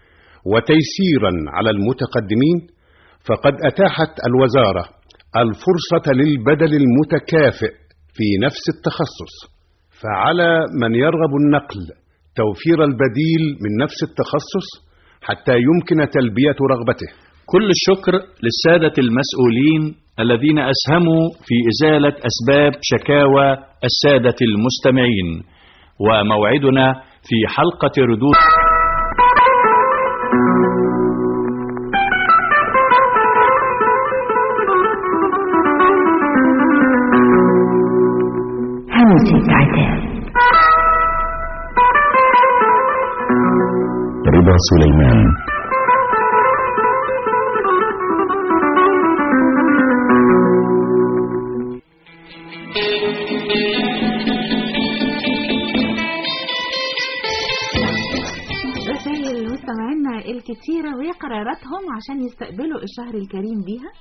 وتيسيرا على المتقدمين فقد أتاحت الوزارة الفرصة للبدل المتكافئ في نفس التخصص فعلى من يرغب النقل توفير البديل من نفس التخصص حتى يمكن تلبية رغبته كل الشكر للسادة المسؤولين الذين أسهموا في إزالة أسباب شكاوى السادة المستمعين وموعدنا في حلقة ردود همسة عتاب رضا سليمان رسائل مستمعينا الكتيرة وقراراتهم عشان يستقبلوا الشهر الكريم بيها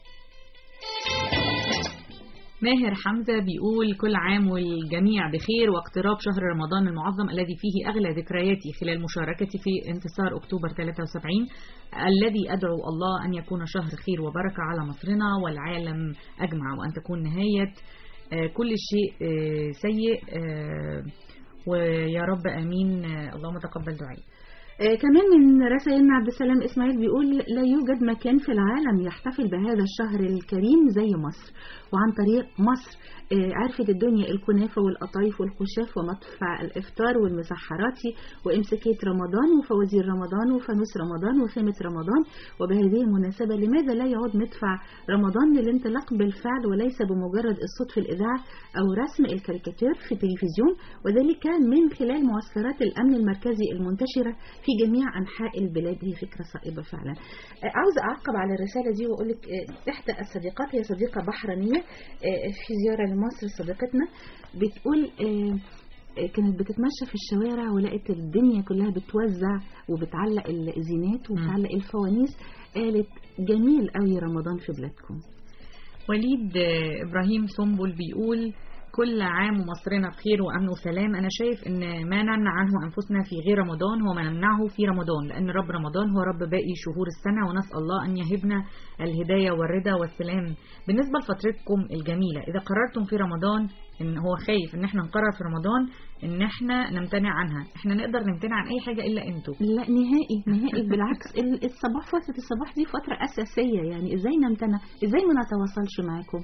ماهر حمزة بيقول كل عام والجميع بخير واقتراب شهر رمضان المعظم الذي فيه أغلى ذكرياتي خلال مشاركتي في انتصار أكتوبر 73 الذي أدعو الله أن يكون شهر خير وبركة على مصرنا والعالم أجمع وأن تكون نهاية آه، كل شيء آه، سيء آه، ويا رب آمين آه، اللهم تقبل دعائي آه، كمان من رسائلنا عبد السلام اسماعيل بيقول لا يوجد مكان في العالم يحتفل بهذا الشهر الكريم زي مصر وعن طريق مصر آه، عرفت الدنيا الكنافة والقطايف والخشاف ومدفع الإفطار والمسحراتي وإمسكية رمضان وفوازير رمضان وفانوس رمضان وخيمة رمضان وبهذه المناسبة لماذا لا يعود مدفع رمضان للانطلاق بالفعل وليس بمجرد الصوت في الإذاعة أو رسم الكاريكاتير في التلفزيون وذلك من خلال معسكرات الأمن المركزي المنتشرة في جميع أنحاء البلاد هي فكرة صائبة فعلا آه، عاوز أعقب على الرسالة دي وأقول لك آه، إحدى الصديقات هي صديقة بحرينية آه، في زيارة لمصر صديقتنا بتقول آه، آه، كانت بتتمشى في الشوارع ولقت الدنيا كلها بتوزع وبتعلق الزينات وبتعلق الفوانيس قالت جميل قوي رمضان في بلادكم وليد آه، إبراهيم سنبل بيقول كل عام ومصرنا بخير وأمن وسلام أنا شايف إن ما نمنع عنه أنفسنا في غير رمضان هو ما نمنعه في رمضان لأن رب رمضان هو رب باقي شهور السنة ونسأل الله أن يهبنا الهداية والرضا والسلام بالنسبة لفترتكم الجميلة إذا قررتم في رمضان إن هو خايف إن احنا نقرر في رمضان إن احنا نمتنع عنها احنا نقدر نمتنع عن أي حاجة إلا أنتوا لا نهائي نهائي بالعكس ال- الصباح فترة الصباح دي فترة أساسية يعني إزاي نمتنع إزاي ما نتواصلش معاكم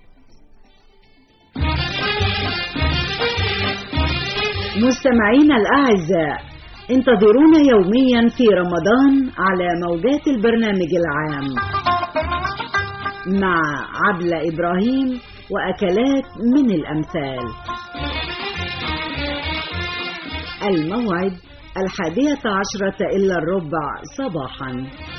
مستمعينا الأعزاء انتظرونا يوميا في رمضان على موجات البرنامج العام مع عبلة إبراهيم وأكلات من الأمثال الموعد الحادية عشرة إلا الربع صباحا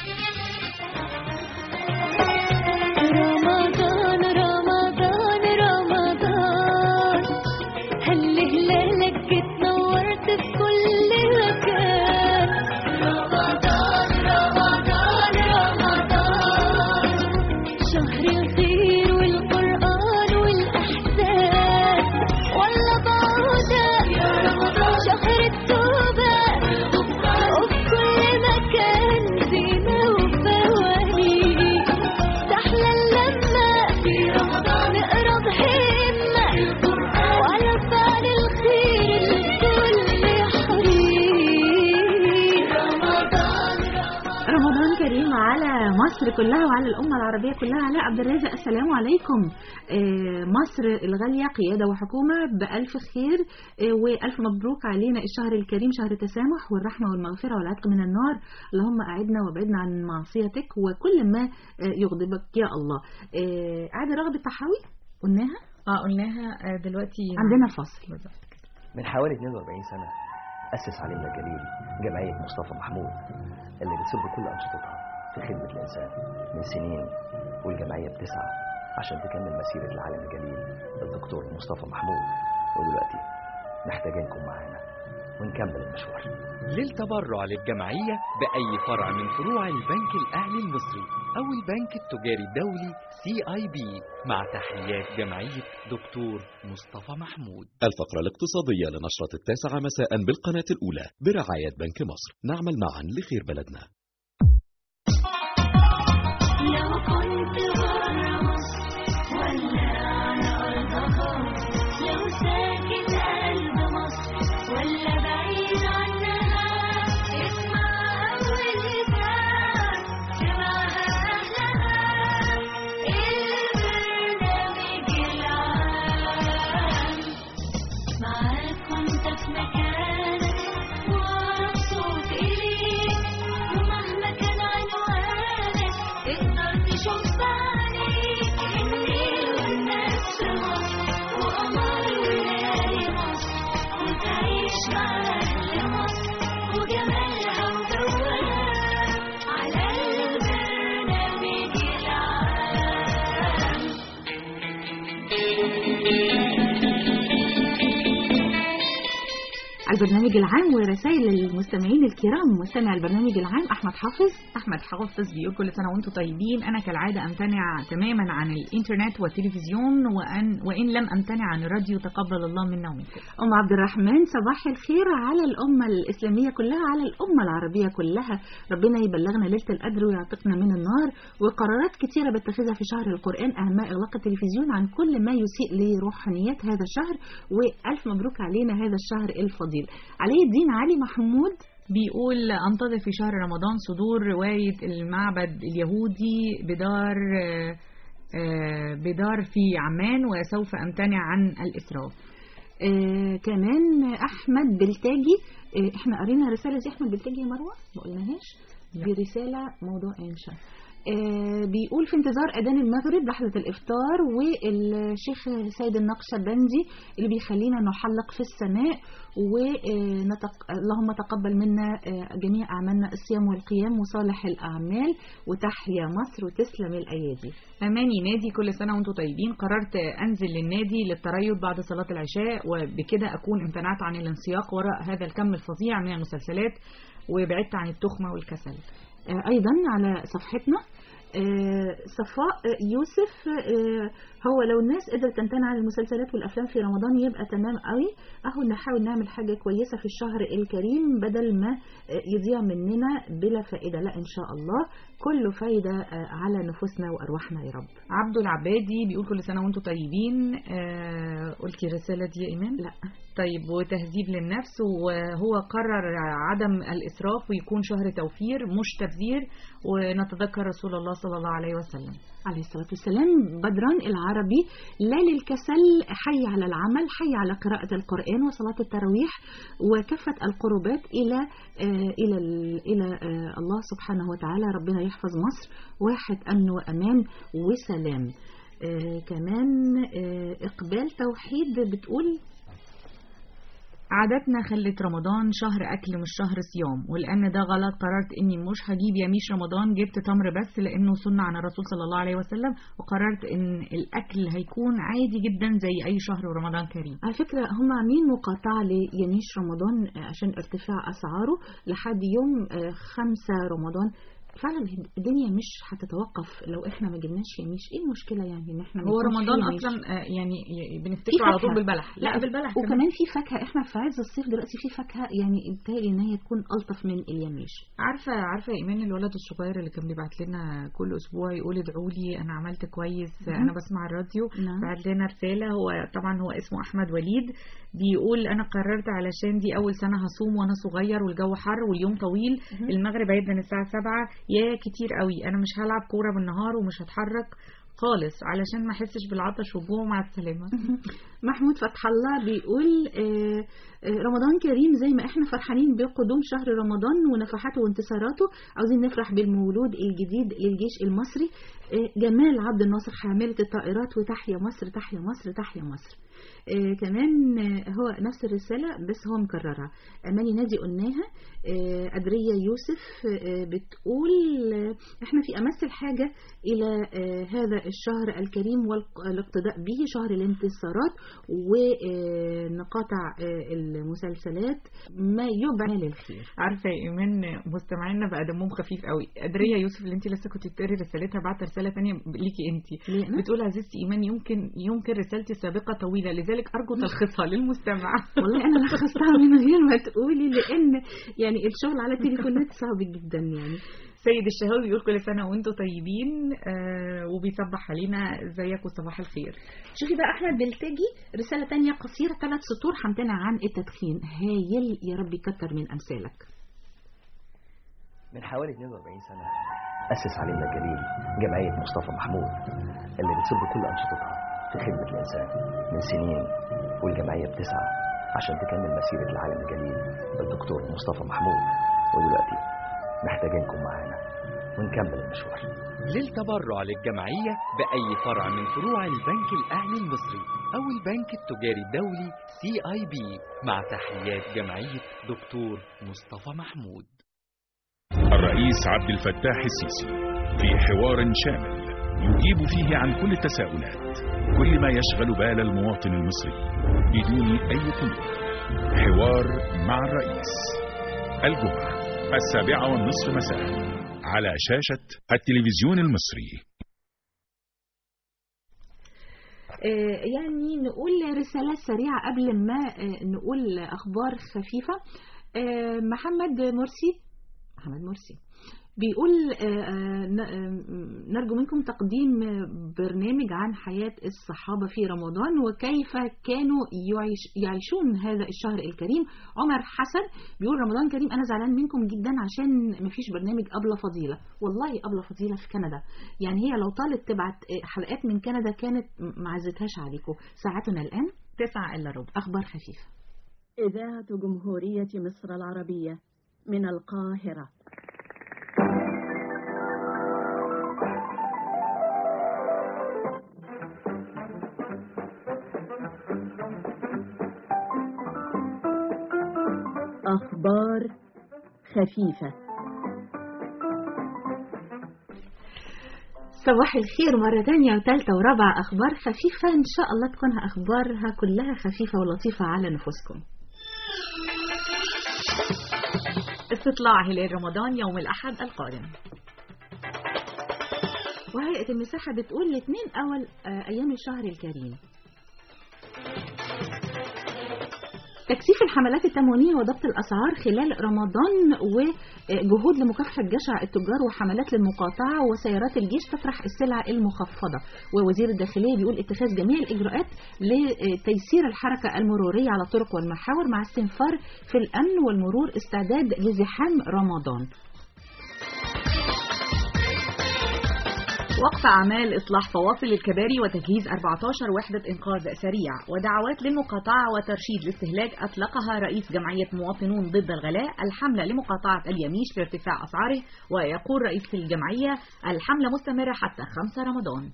رمضان رمضان رمضان هل هلالك اتنورت في كل مكان رمضان رمضان رمضان شهر الخير والقرآن والأحزان ولا بعودة يا رمضان شهر التوبة وفي كل مكان زينة وفوانيس تحلى اللمة في رمضان نقرا بهمة وعلى فعل الخير الكل حريص رمضان رمضان كريم على مصر كلها وعلى الأمة العربية كلها علاء عبد الرازق السلام عليكم آه، مصر الغالية قيادة وحكومة بألف خير آه، وألف مبروك علينا الشهر الكريم شهر التسامح والرحمة والمغفرة والعتق من النار اللهم أعدنا وابعدنا عن معصيتك وكل ما آه، يغضبك يا الله آه، عادة رغب الطحاوي قلناها اه قلناها آه، دلوقتي عندنا فصل من حوالي 42 سنة أسس علينا الجليل جمعية مصطفى محمود اللي بتصب كل أنشطتها في خدمة الإنسان من سنين والجمعية بتسعى عشان تكمل مسيرة العالم الجليل الدكتور مصطفى محمود ودلوقتي محتاجينكم معانا ونكمل المشوار للتبرع للجمعية بأي فرع من فروع البنك الأهلي المصري أو البنك التجاري الدولي سي آي بي مع تحيات جمعية دكتور مصطفى محمود الفقرة الاقتصادية لنشرة التاسعة مساء بالقناة الأولى برعاية بنك مصر نعمل معا لخير بلدنا لو كنت برا مصر ولا على أرضها لو ساكن قلب مصر ولا بعيد عنها اسمع أول إذاعة سمعها أهلها البرنامج العام معاك وانت في مكانك ومبسوط إليك ومهما كان عنوانك تقدر تشوف بعدك البرنامج العام ورسائل المستمعين الكرام مستمع البرنامج العام احمد حافظ احمد حافظ بيقول كل سنه وانتم طيبين انا كالعاده امتنع تماما عن الانترنت والتلفزيون وان وان لم امتنع عن الراديو تقبل الله منا ومنكم ام عبد الرحمن صباح الخير على الامه الاسلاميه كلها على الامه العربيه كلها ربنا يبلغنا ليله القدر ويعتقنا من النار وقرارات كتيره بتخذها في شهر القران اهمها اغلاق التلفزيون عن كل ما يسيء لروحانيات هذا الشهر والف مبروك علينا هذا الشهر الفضيل علي الدين علي محمود بيقول انتظر في شهر رمضان صدور رواية المعبد اليهودي بدار آه، بدار في عمان وسوف امتنع عن الاسراف آه كمان احمد بلتاجي آه احنا قرينا رساله زي احمد بلتاجي يا مروه ما قلناهاش دي رساله موضوع انشاء آه بيقول في انتظار اذان المغرب لحظه الافطار والشيخ سيد النقشبندي اللي بيخلينا نحلق في السماء ونتق... اللهم تقبل منا آه جميع اعمالنا الصيام والقيام وصالح الاعمال وتحيا مصر وتسلم الايادي أماني نادي كل سنة وانتم طيبين قررت أنزل للنادي للتريض بعد صلاة العشاء وبكده أكون امتنعت عن الانسياق وراء هذا الكم الفظيع من المسلسلات وبعدت عن التخمة والكسل آه ايضا على صفحتنا آه صفاء يوسف آه هو لو الناس قدرت تمتنع عن المسلسلات والافلام في رمضان يبقى تمام قوي اهو نحاول نعمل حاجه كويسه في الشهر الكريم بدل ما يضيع مننا بلا فائده لا ان شاء الله كله فايده على نفوسنا وارواحنا يا رب عبد العبادي بيقول كل سنه وانتم طيبين آه قلتي الرساله دي يا ايمان لا طيب وتهذيب للنفس وهو قرر عدم الاسراف ويكون شهر توفير مش تبذير ونتذكر رسول الله صلى الله عليه وسلم عليه الصلاة والسلام بدران العربي لا للكسل حي على العمل حي على قراءة القرآن وصلاة التراويح وكافة القربات إلى آه إلى إلى آه الله سبحانه وتعالى ربنا يحفظ مصر واحد أمن وأمان وسلام آه كمان إقبال توحيد بتقول عادتنا خلت رمضان شهر أكل مش شهر صيام ولأن ده غلط قررت إني مش هجيب يميش رمضان جبت تمر بس لأنه سنة عن الرسول صلى الله عليه وسلم وقررت إن الأكل هيكون عادي جدا زي أي شهر رمضان كريم على فكرة هم عاملين مقاطعة ليميش رمضان عشان ارتفاع أسعاره لحد يوم خمسة رمضان فعلا الدنيا مش هتتوقف لو احنا ما جبناش يميش ايه المشكله يعني ان احنا هو رمضان اصلا يعني بنفتكره على طول بالبلح لا بالبلح وكمان في فاكهه احنا في عز الصيف دلوقتي في فاكهه يعني بتهيألي ان هي تكون الطف من اليميش عارفه عارفه ايمان الولد الصغير اللي كان بيبعت لنا كل اسبوع يقول ادعوا لي انا عملت كويس انا بسمع الراديو نعم. بعت لنا رساله هو طبعا هو اسمه احمد وليد بيقول انا قررت علشان دي اول سنه هصوم وانا صغير والجو حر واليوم طويل المغرب هيبدا الساعه 7 يا كتير قوي انا مش هلعب كوره بالنهار ومش هتحرك خالص علشان ما احسش بالعطش والجوع مع السلامه محمود فتح الله بيقول رمضان كريم زي ما احنا فرحانين بقدوم شهر رمضان ونفحاته وانتصاراته عاوزين نفرح بالمولود الجديد للجيش المصري جمال عبد الناصر حاملة الطائرات وتحيا مصر تحيا مصر تحيا مصر آه كمان آه هو نفس الرسالة بس هو مكررها أماني نادي قلناها آه أدرية يوسف آه بتقول آه احنا في أمس الحاجة إلى آه هذا الشهر الكريم والاقتداء به شهر الانتصارات ونقاطع آه المسلسلات ما يبعى للخير عارفة يا إيمان مستمعينا بقى دمهم خفيف قوي أدرية يوسف اللي انت لسه كنت بتقري رسالتها بعت رسالة تانية ليكي انت بتقول عزيزتي إيمان يمكن يمكن رسالتي السابقة طويلة لذلك أرجو تلخيصها للمستمع والله أنا لخصتها من غير ما تقولي لأن يعني الشغل على التليفونات صعب جدا يعني سيد الشهاوي بيقول كل سنة وانتم طيبين آه وبيصبح علينا ازيك وصباح الخير شوفي بقى احمد بلتجي رسالة تانية قصيرة ثلاث سطور همتنع عن التدخين هايل يا رب يكتر من أمثالك من حوالي 42 سنة أسس علينا الجليل جمعية مصطفى محمود اللي بتصب كل أنشطتها في خدمة الإنسان من سنين والجمعية بتسعى عشان تكمل مسيرة العالم الجليل الدكتور مصطفى محمود ودلوقتي محتاجينكم معانا ونكمل المشوار للتبرع للجمعية بأي فرع من فروع البنك الأهلي المصري أو البنك التجاري الدولي سي آي بي مع تحيات جمعية دكتور مصطفى محمود الرئيس عبد الفتاح السيسي في حوار شامل يجيب فيه عن كل التساؤلات كل ما يشغل بال المواطن المصري بدون أي قيود حوار مع الرئيس الجمعة السابعة والنصف مساء على شاشة التلفزيون المصري آه، يعني نقول رسالات سريعة قبل ما آه، نقول أخبار خفيفة آه، محمد مرسي محمد مرسي بيقول آه، آه، ن- آه، نرجو منكم تقديم آه، برنامج عن حياة الصحابة في رمضان وكيف كانوا يعيش يعيشون هذا الشهر الكريم عمر حسن بيقول رمضان كريم أنا زعلان منكم جدا عشان مفيش برنامج أبلة فضيلة والله أبلة فضيلة في كندا يعني هي لو طالت تبعت آه، حلقات من كندا كانت م- ما عزتهاش عليكم ساعتنا الآن تسعة إلا ربع أخبار خفيفة إذاعة جمهورية مصر العربية من القاهرة أخبار خفيفة صباح الخير مرة تانية وتالتة ورابعة أخبار خفيفة إن شاء الله تكون أخبارها كلها خفيفة ولطيفة على نفوسكم استطلاع هلال رمضان يوم الأحد القادم وهيئة المساحة بتقول الاثنين أول آه، أيام الشهر الكريم تكثيف الحملات التموينية وضبط الأسعار خلال رمضان وجهود لمكافحة جشع التجار وحملات للمقاطعة وسيارات الجيش تطرح السلع المخفضة ووزير الداخلية بيقول اتخاذ جميع الإجراءات لتيسير الحركة المرورية على الطرق والمحاور مع استنفار في الأمن والمرور استعداد لزحام رمضان وقف أعمال إصلاح فواصل الكباري وتجهيز 14 وحدة إنقاذ سريع ودعوات للمقاطعة وترشيد الاستهلاك أطلقها رئيس جمعية مواطنون ضد الغلاء الحملة لمقاطعة اليميش لارتفاع أسعاره ويقول رئيس الجمعية الحملة مستمرة حتى 5 رمضان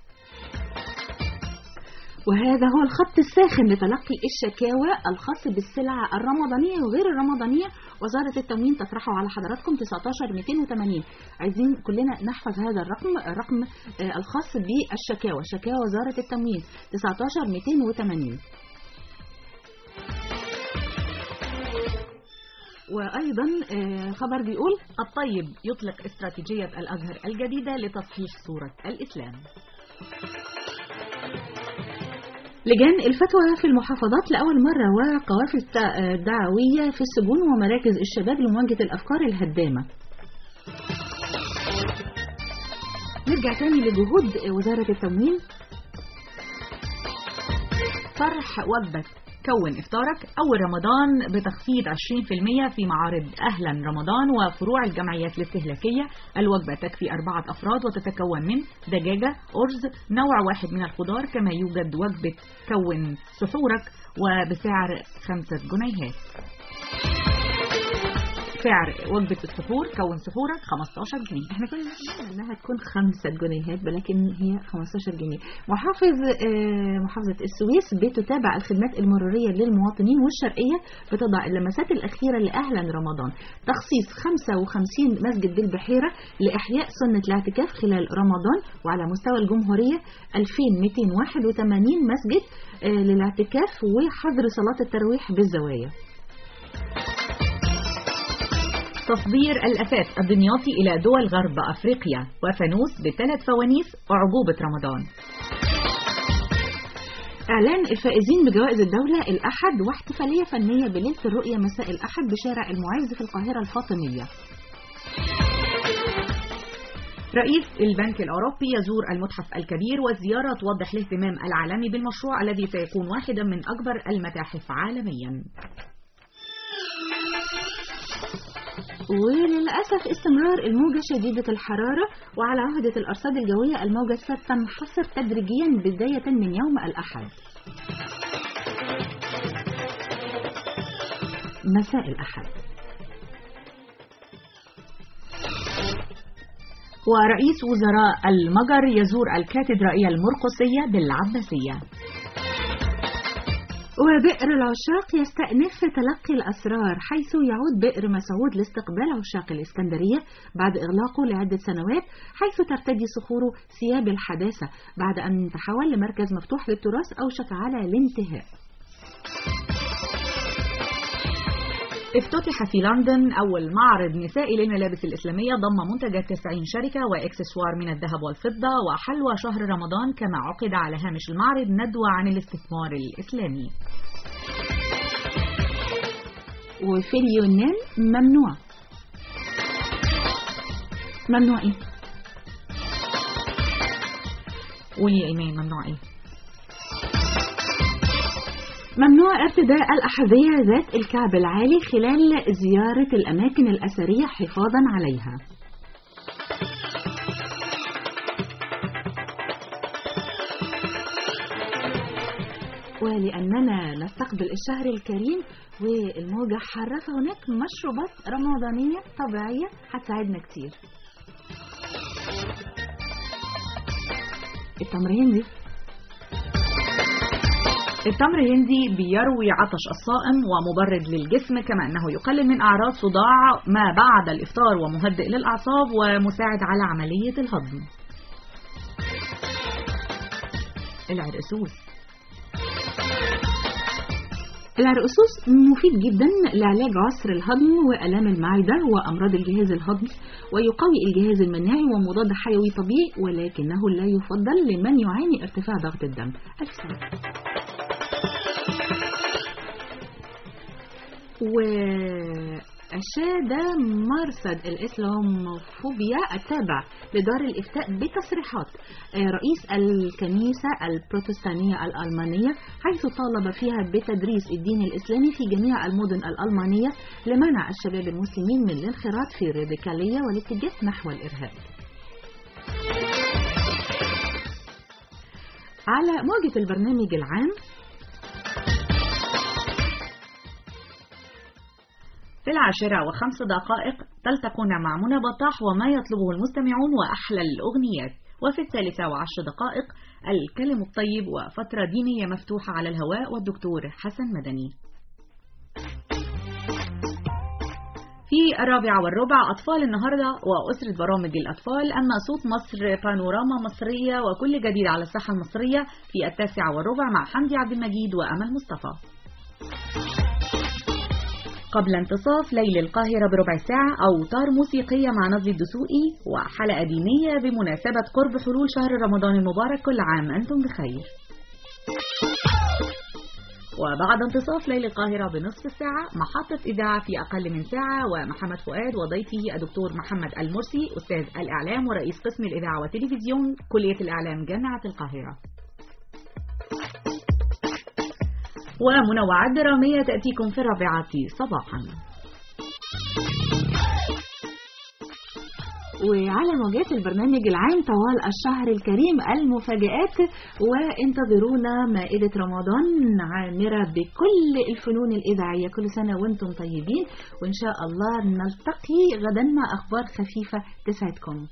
وهذا هو الخط الساخن لتلقي الشكاوى الخاص بالسلع الرمضانية وغير الرمضانية وزارة التموين تطرحه على حضراتكم 19280 عايزين كلنا نحفظ هذا الرقم الرقم آه، الخاص بالشكاوى شكاوى وزارة التموين 19280 وأيضا آه، خبر بيقول الطيب يطلق استراتيجية الأزهر الجديدة لتصحيح صورة الإسلام لجان الفتوى في المحافظات لأول مرة وقوافل تا- دعوية في السجون ومراكز الشباب لمواجهة الأفكار الهدامة نرجع تاني لجهود وزارة التموين طرح وجبة كون إفطارك أول رمضان بتخفيض 20% في معارض أهلا رمضان وفروع الجمعيات الاستهلاكية الوجبة تكفي أربعة أفراد وتتكون من دجاجة أرز نوع واحد من الخضار كما يوجد وجبة كون سحورك وبسعر خمسة جنيهات سعر وجبة السحور كون سحورك 15 جنيه احنا كنا نتمنى انها تكون خمسة جنيهات ولكن هي 15 جنيه محافظ آه، محافظة السويس بتتابع الخدمات المرورية للمواطنين والشرقية بتضع اللمسات الأخيرة لأهلا رمضان تخصيص 55 مسجد بالبحيرة لإحياء سنة الاعتكاف خلال رمضان وعلى مستوى الجمهورية 2281 مسجد آه، للاعتكاف وحظر صلاة التراويح بالزوايا تصدير الأثاث الدمياطي إلى دول غرب أفريقيا وفانوس بثلاث فوانيس أعجوبة رمضان إعلان الفائزين بجوائز الدولة الأحد واحتفالية فنية بليلة الرؤية مساء الأحد بشارع المعز في القاهرة الفاطمية رئيس البنك الأوروبي يزور المتحف الكبير والزيارة توضح الاهتمام العالمي بالمشروع الذي سيكون واحدا من أكبر المتاحف عالميا وللأسف استمرار الموجة شديدة الحرارة وعلى عهدة الأرصاد الجوية الموجة ستنحصر تدريجيا بداية من يوم الأحد مساء الأحد ورئيس وزراء المجر يزور الكاتدرائية المرقسية بالعباسية وبئر العشاق يستأنف تلقي الأسرار حيث يعود بئر مسعود لاستقبال عشاق الإسكندرية بعد إغلاقه لعدة سنوات حيث ترتدي صخوره ثياب الحداثة بعد أن تحول لمركز مفتوح للتراث أوشك على الانتهاء افتتح في لندن أول معرض نسائي للملابس الإسلامية ضم منتجات 90 شركة وإكسسوار من الذهب والفضة وحلوى شهر رمضان كما عقد على هامش المعرض ندوة عن الاستثمار الإسلامي وفي اليونان ممنوع ممنوع ايه قولي يا إيمان ممنوع إيه ممنوع ارتداء الأحذية ذات الكعب العالي خلال زيارة الأماكن الأثرية حفاظا عليها ولأننا نستقبل الشهر الكريم والموجة حارة فهناك مشروبات رمضانية طبيعية هتساعدنا كتير التمر هندي التمر الهندي بيروي عطش الصائم ومبرد للجسم كما أنه يقلل من أعراض صداع ما بعد الإفطار ومهدئ للأعصاب ومساعد على عملية الهضم العرقسوس العرقسوس مفيد جدا لعلاج عسر الهضم وآلام المعدة وأمراض الجهاز الهضمي ويقوي الجهاز المناعي ومضاد حيوي طبيعي ولكنه لا يفضل لمن يعاني ارتفاع ضغط الدم ألف سلامة وأشاد مرصد الإسلاموفوبيا التابع لدار الإفتاء بتصريحات رئيس الكنيسة البروتستانية الألمانية حيث طالب فيها بتدريس الدين الإسلامي في جميع المدن الألمانية لمنع الشباب المسلمين من الانخراط في الراديكالية والاتجاه نحو الإرهاب على موجة البرنامج العام في العاشرة وخمس دقائق تلتقون مع منى بطاح وما يطلبه المستمعون وأحلى الأغنيات وفي الثالثة وعشر دقائق الكلم الطيب وفترة دينية مفتوحة على الهواء والدكتور حسن مدني في الرابعة والربع أطفال النهاردة وأسرة برامج الأطفال أما صوت مصر بانوراما مصرية وكل جديد على الساحة المصرية في التاسعة والربع مع حمدي عبد المجيد وأمل مصطفى قبل انتصاف ليل القاهرة بربع ساعة أوتار موسيقية مع نزل الدسوقي وحلقة دينية بمناسبة قرب حلول شهر رمضان المبارك كل عام أنتم بخير وبعد انتصاف ليل القاهرة بنصف الساعة محطة إذاعة في أقل من ساعة ومحمد فؤاد وضيفه الدكتور محمد المرسي أستاذ الإعلام ورئيس قسم الإذاعة والتلفزيون كلية الإعلام جامعة القاهرة ومنوعات درامية تأتيكم في الرابعة صباحا وعلى موجات البرنامج العام طوال الشهر الكريم المفاجآت وانتظرونا مائدة رمضان عامرة بكل الفنون الإذاعية كل سنة وانتم طيبين وإن شاء الله نلتقي غدا مع أخبار خفيفة تسعدكم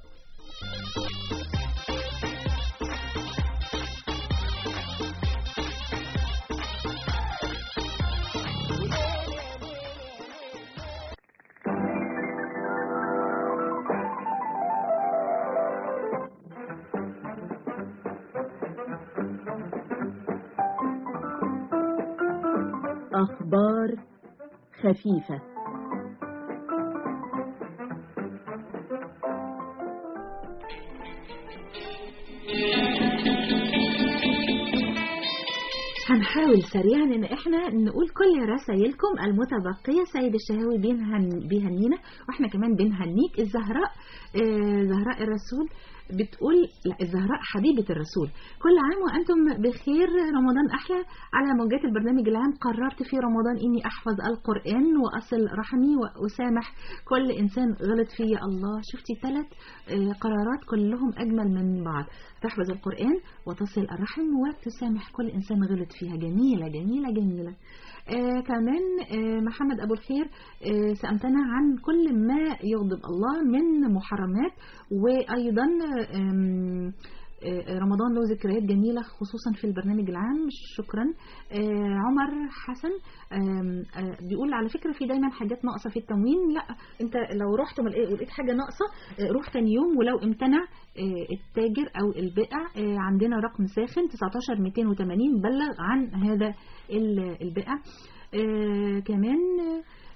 أخبار خفيفة هنحاول سريعا ان احنا نقول كل رسائلكم المتبقية سيد الشهاوي بينهن بيهنينا واحنا كمان بنهنيك الزهراء آه زهراء الرسول بتقول لا الزهراء حبيبة الرسول كل عام وأنتم بخير رمضان أحلى على موجات البرنامج العام قررت في رمضان إني أحفظ القرآن وأصل رحمي وأسامح كل إنسان غلط فيا الله شفتي ثلاث قرارات كلهم أجمل من بعض تحفظ القرآن وتصل الرحم وتسامح كل إنسان غلط فيها جميلة جميلة جميلة آه كمان آه محمد أبو الخير آه سأمتنع عن كل ما يغضب الله من محرمات وأيضا رمضان له ذكريات جميلة خصوصا في البرنامج العام شكرا عمر حسن بيقول على فكرة في دايما حاجات ناقصة في التموين لا انت لو رحت ولقيت حاجة ناقصة روح تاني يوم ولو امتنع التاجر او البائع عندنا رقم ساخن 19 280 بلغ عن هذا البائع كمان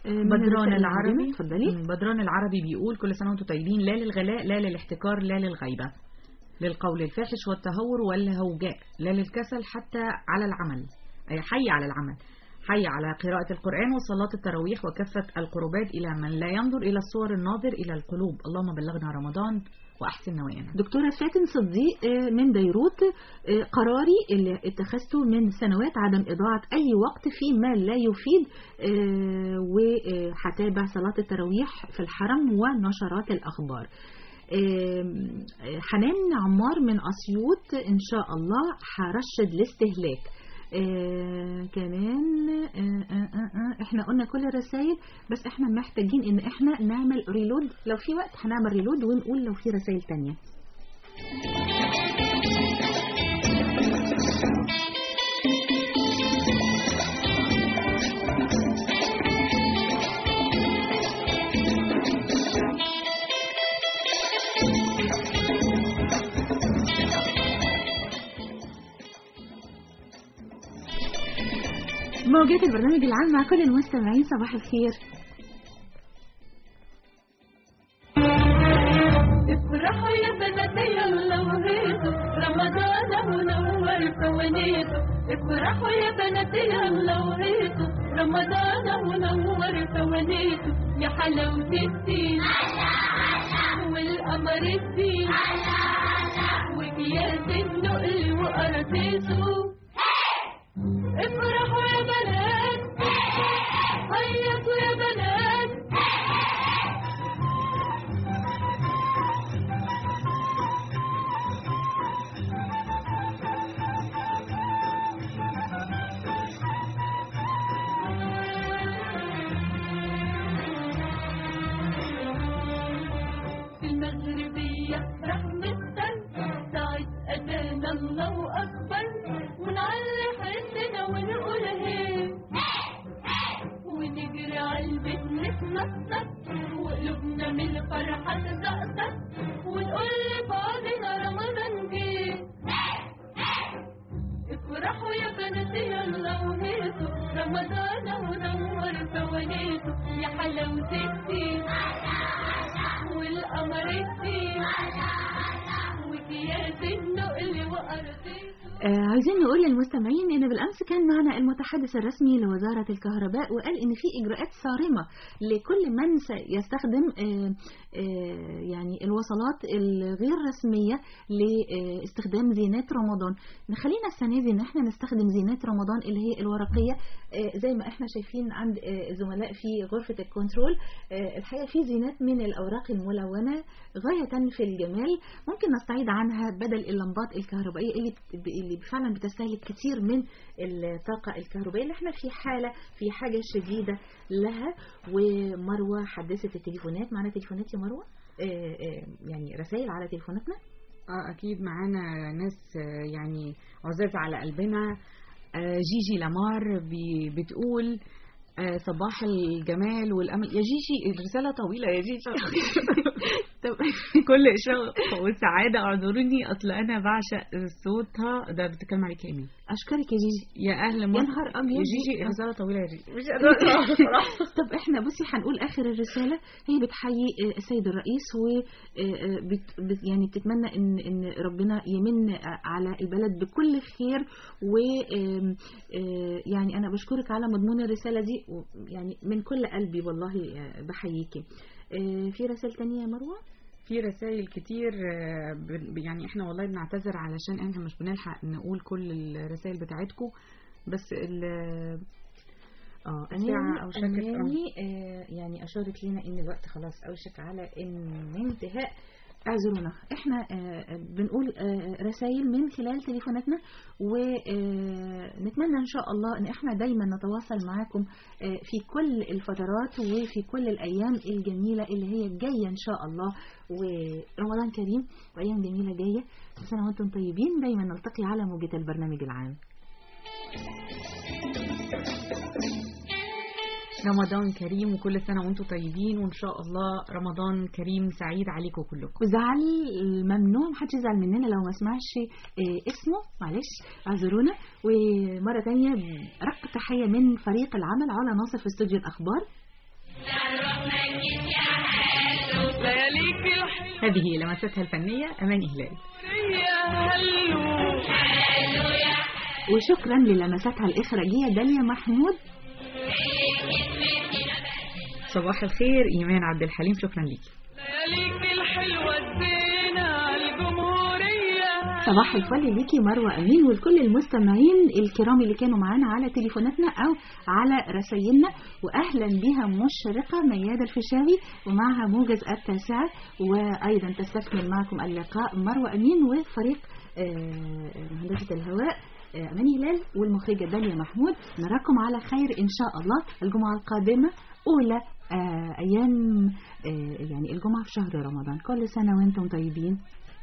آه، من بدران الرسائل العربي العظيمة. اتفضلي مم، بدران العربي بيقول كل سنة وانتم طيبين لا للغلاء لا للاحتكار لا للغيبة للقول الفاحش والتهور والهوجاء لا للكسل حتى على العمل أي حي على العمل حي على قراءة القرآن وصلاة التراويح وكافة القربات إلى من لا ينظر إلى الصور الناظر إلى القلوب اللهم بلغنا رمضان وأحسن نوايانا دكتورة فاتن صديق آه، من بيروت آه، قراري اللي اتخذته من سنوات عدم إضاعة أي وقت فيما لا يفيد آه، وهتابع صلاة التراويح في الحرم ونشرات الأخبار آم، آه، حنان عمار من أسيوط إن شاء الله هرشد الاستهلاك آه كمان آه آه آه آه احنا قلنا كل الرسائل بس احنا محتاجين ان احنا نعمل ريلود لو في وقت هنعمل ريلود ونقول لو في رسائل تانية موجات البرنامج العام مع كل المستمعين صباح الخير افرحوا يا بنات يلا وهيصوا رمضان منور فوانيسه افرحوا يا بنات يلا وهيصوا رمضان منور فوانيسه يا حلاوة الدين والقمر الدين وكياس النقل وقراطيسه افرحوا يا بنات هيصوا يا بنات في المغربية رحمة ساعة أذان الله أكبر ونعلي حسنا ونقول هي ونجري على البيت نتنطط وقلوبنا من الفرحة تزقطط ونقول لبعضنا رمضان جه افرحوا يا بناتي يلا وهيصوا رمضان ونور فوانيسه يا حلاوة الدين والقمر الدين وكياس النقل وقراطيس آه عايزين نقول للمستمعين ان بالامس كان معنا المتحدث الرسمي لوزاره الكهرباء وقال ان في اجراءات صارمه لكل من سيستخدم آه آه يعني الوصلات الغير رسميه لاستخدام زينات رمضان نخلينا السنه دي ان احنا نستخدم زينات رمضان اللي هي الورقيه آه زي ما احنا شايفين عند آه الزملاء في غرفه الكنترول آه الحقيقه في زينات من الاوراق الملونه غايه في الجمال ممكن نستعيد عنها بدل اللمبات الكهربائيه اللي بت- اللي فعلا بتستهلك كتير من الطاقة الكهربائية اللي احنا في حالة في حاجة شديدة لها ومروة حدثت التليفونات معنا تليفونات يا مروة آه، آه، يعني رسائل على تليفوناتنا اه اكيد معانا ناس آه، يعني عزاز على قلبنا آه، جيجي لامار بي- بتقول آه، صباح الجمال والامل يا جيجي الرساله طويله يا جيجي طب كل شوق والسعاده اعذروني اصل انا بعشق صوتها ده بتتكلم عليك يا ايمي اشكرك يا جيجي يا اهل يا مصر نهار ابيض يا جيجي الرساله طويله يا جيجي مش طب احنا بصي هنقول اخر الرساله هي بتحيي آه، السيد الرئيس و آه، آه، بت بت- يعني بتتمنى ان ان ربنا يمن آه، على البلد بكل خير و آم، آه، يعني انا بشكرك على مضمون الرساله دي و- يعني من كل قلبي والله آه، بحييكي آه، في رسائل تانية يا مروه في رسائل كتير آه، ب- يعني احنا والله بنعتذر علشان احنا مش بنلحق نقول كل الرسائل بتاعتكم بس ال اه ساعة أو شكل- أماني آه يعني أشارت لنا إن الوقت خلاص أوشك على إن انتهاء اعذرونا احنا آه بنقول آه رسائل من خلال تليفوناتنا ونتمنى ان شاء الله ان احنا دايما نتواصل معاكم آه في كل الفترات وفي كل الايام الجميله اللي هي جايه ان شاء الله ورمضان كريم وايام جميله جايه كل سنه وانتم طيبين دايما نلتقي على موجه البرنامج العام رمضان كريم وكل سنة وانتم طيبين وان شاء الله رمضان كريم سعيد عليكم كلكم وزعل ممنوع محدش يزعل مننا لو ما سمعش آه، اسمه معلش اعذرونا ومرة تانية رق تحية من فريق العمل علا ناصر في استوديو الأخبار هذه لمستها الفنية أمان إهلال وشكرا للمساتها الإخراجية داليا محمود صباح الخير إيمان عبد الحليم شكرا ليكي صباح الفل ليكي مروة أمين ولكل المستمعين الكرام اللي كانوا معانا على تليفوناتنا أو على رسائلنا وأهلا بها مشرقة ميادة الفيشاوي ومعها موجز التاسعة وأيضا تستكمل معكم اللقاء مروة أمين وفريق آه، مهندسة الهواء آه، أماني هلال والمخرجة داليا محمود نراكم على خير إن شاء الله الجمعة القادمة أولى آه، أيام آه، يعني الجمعة في شهر رمضان كل سنة وأنتم طيبين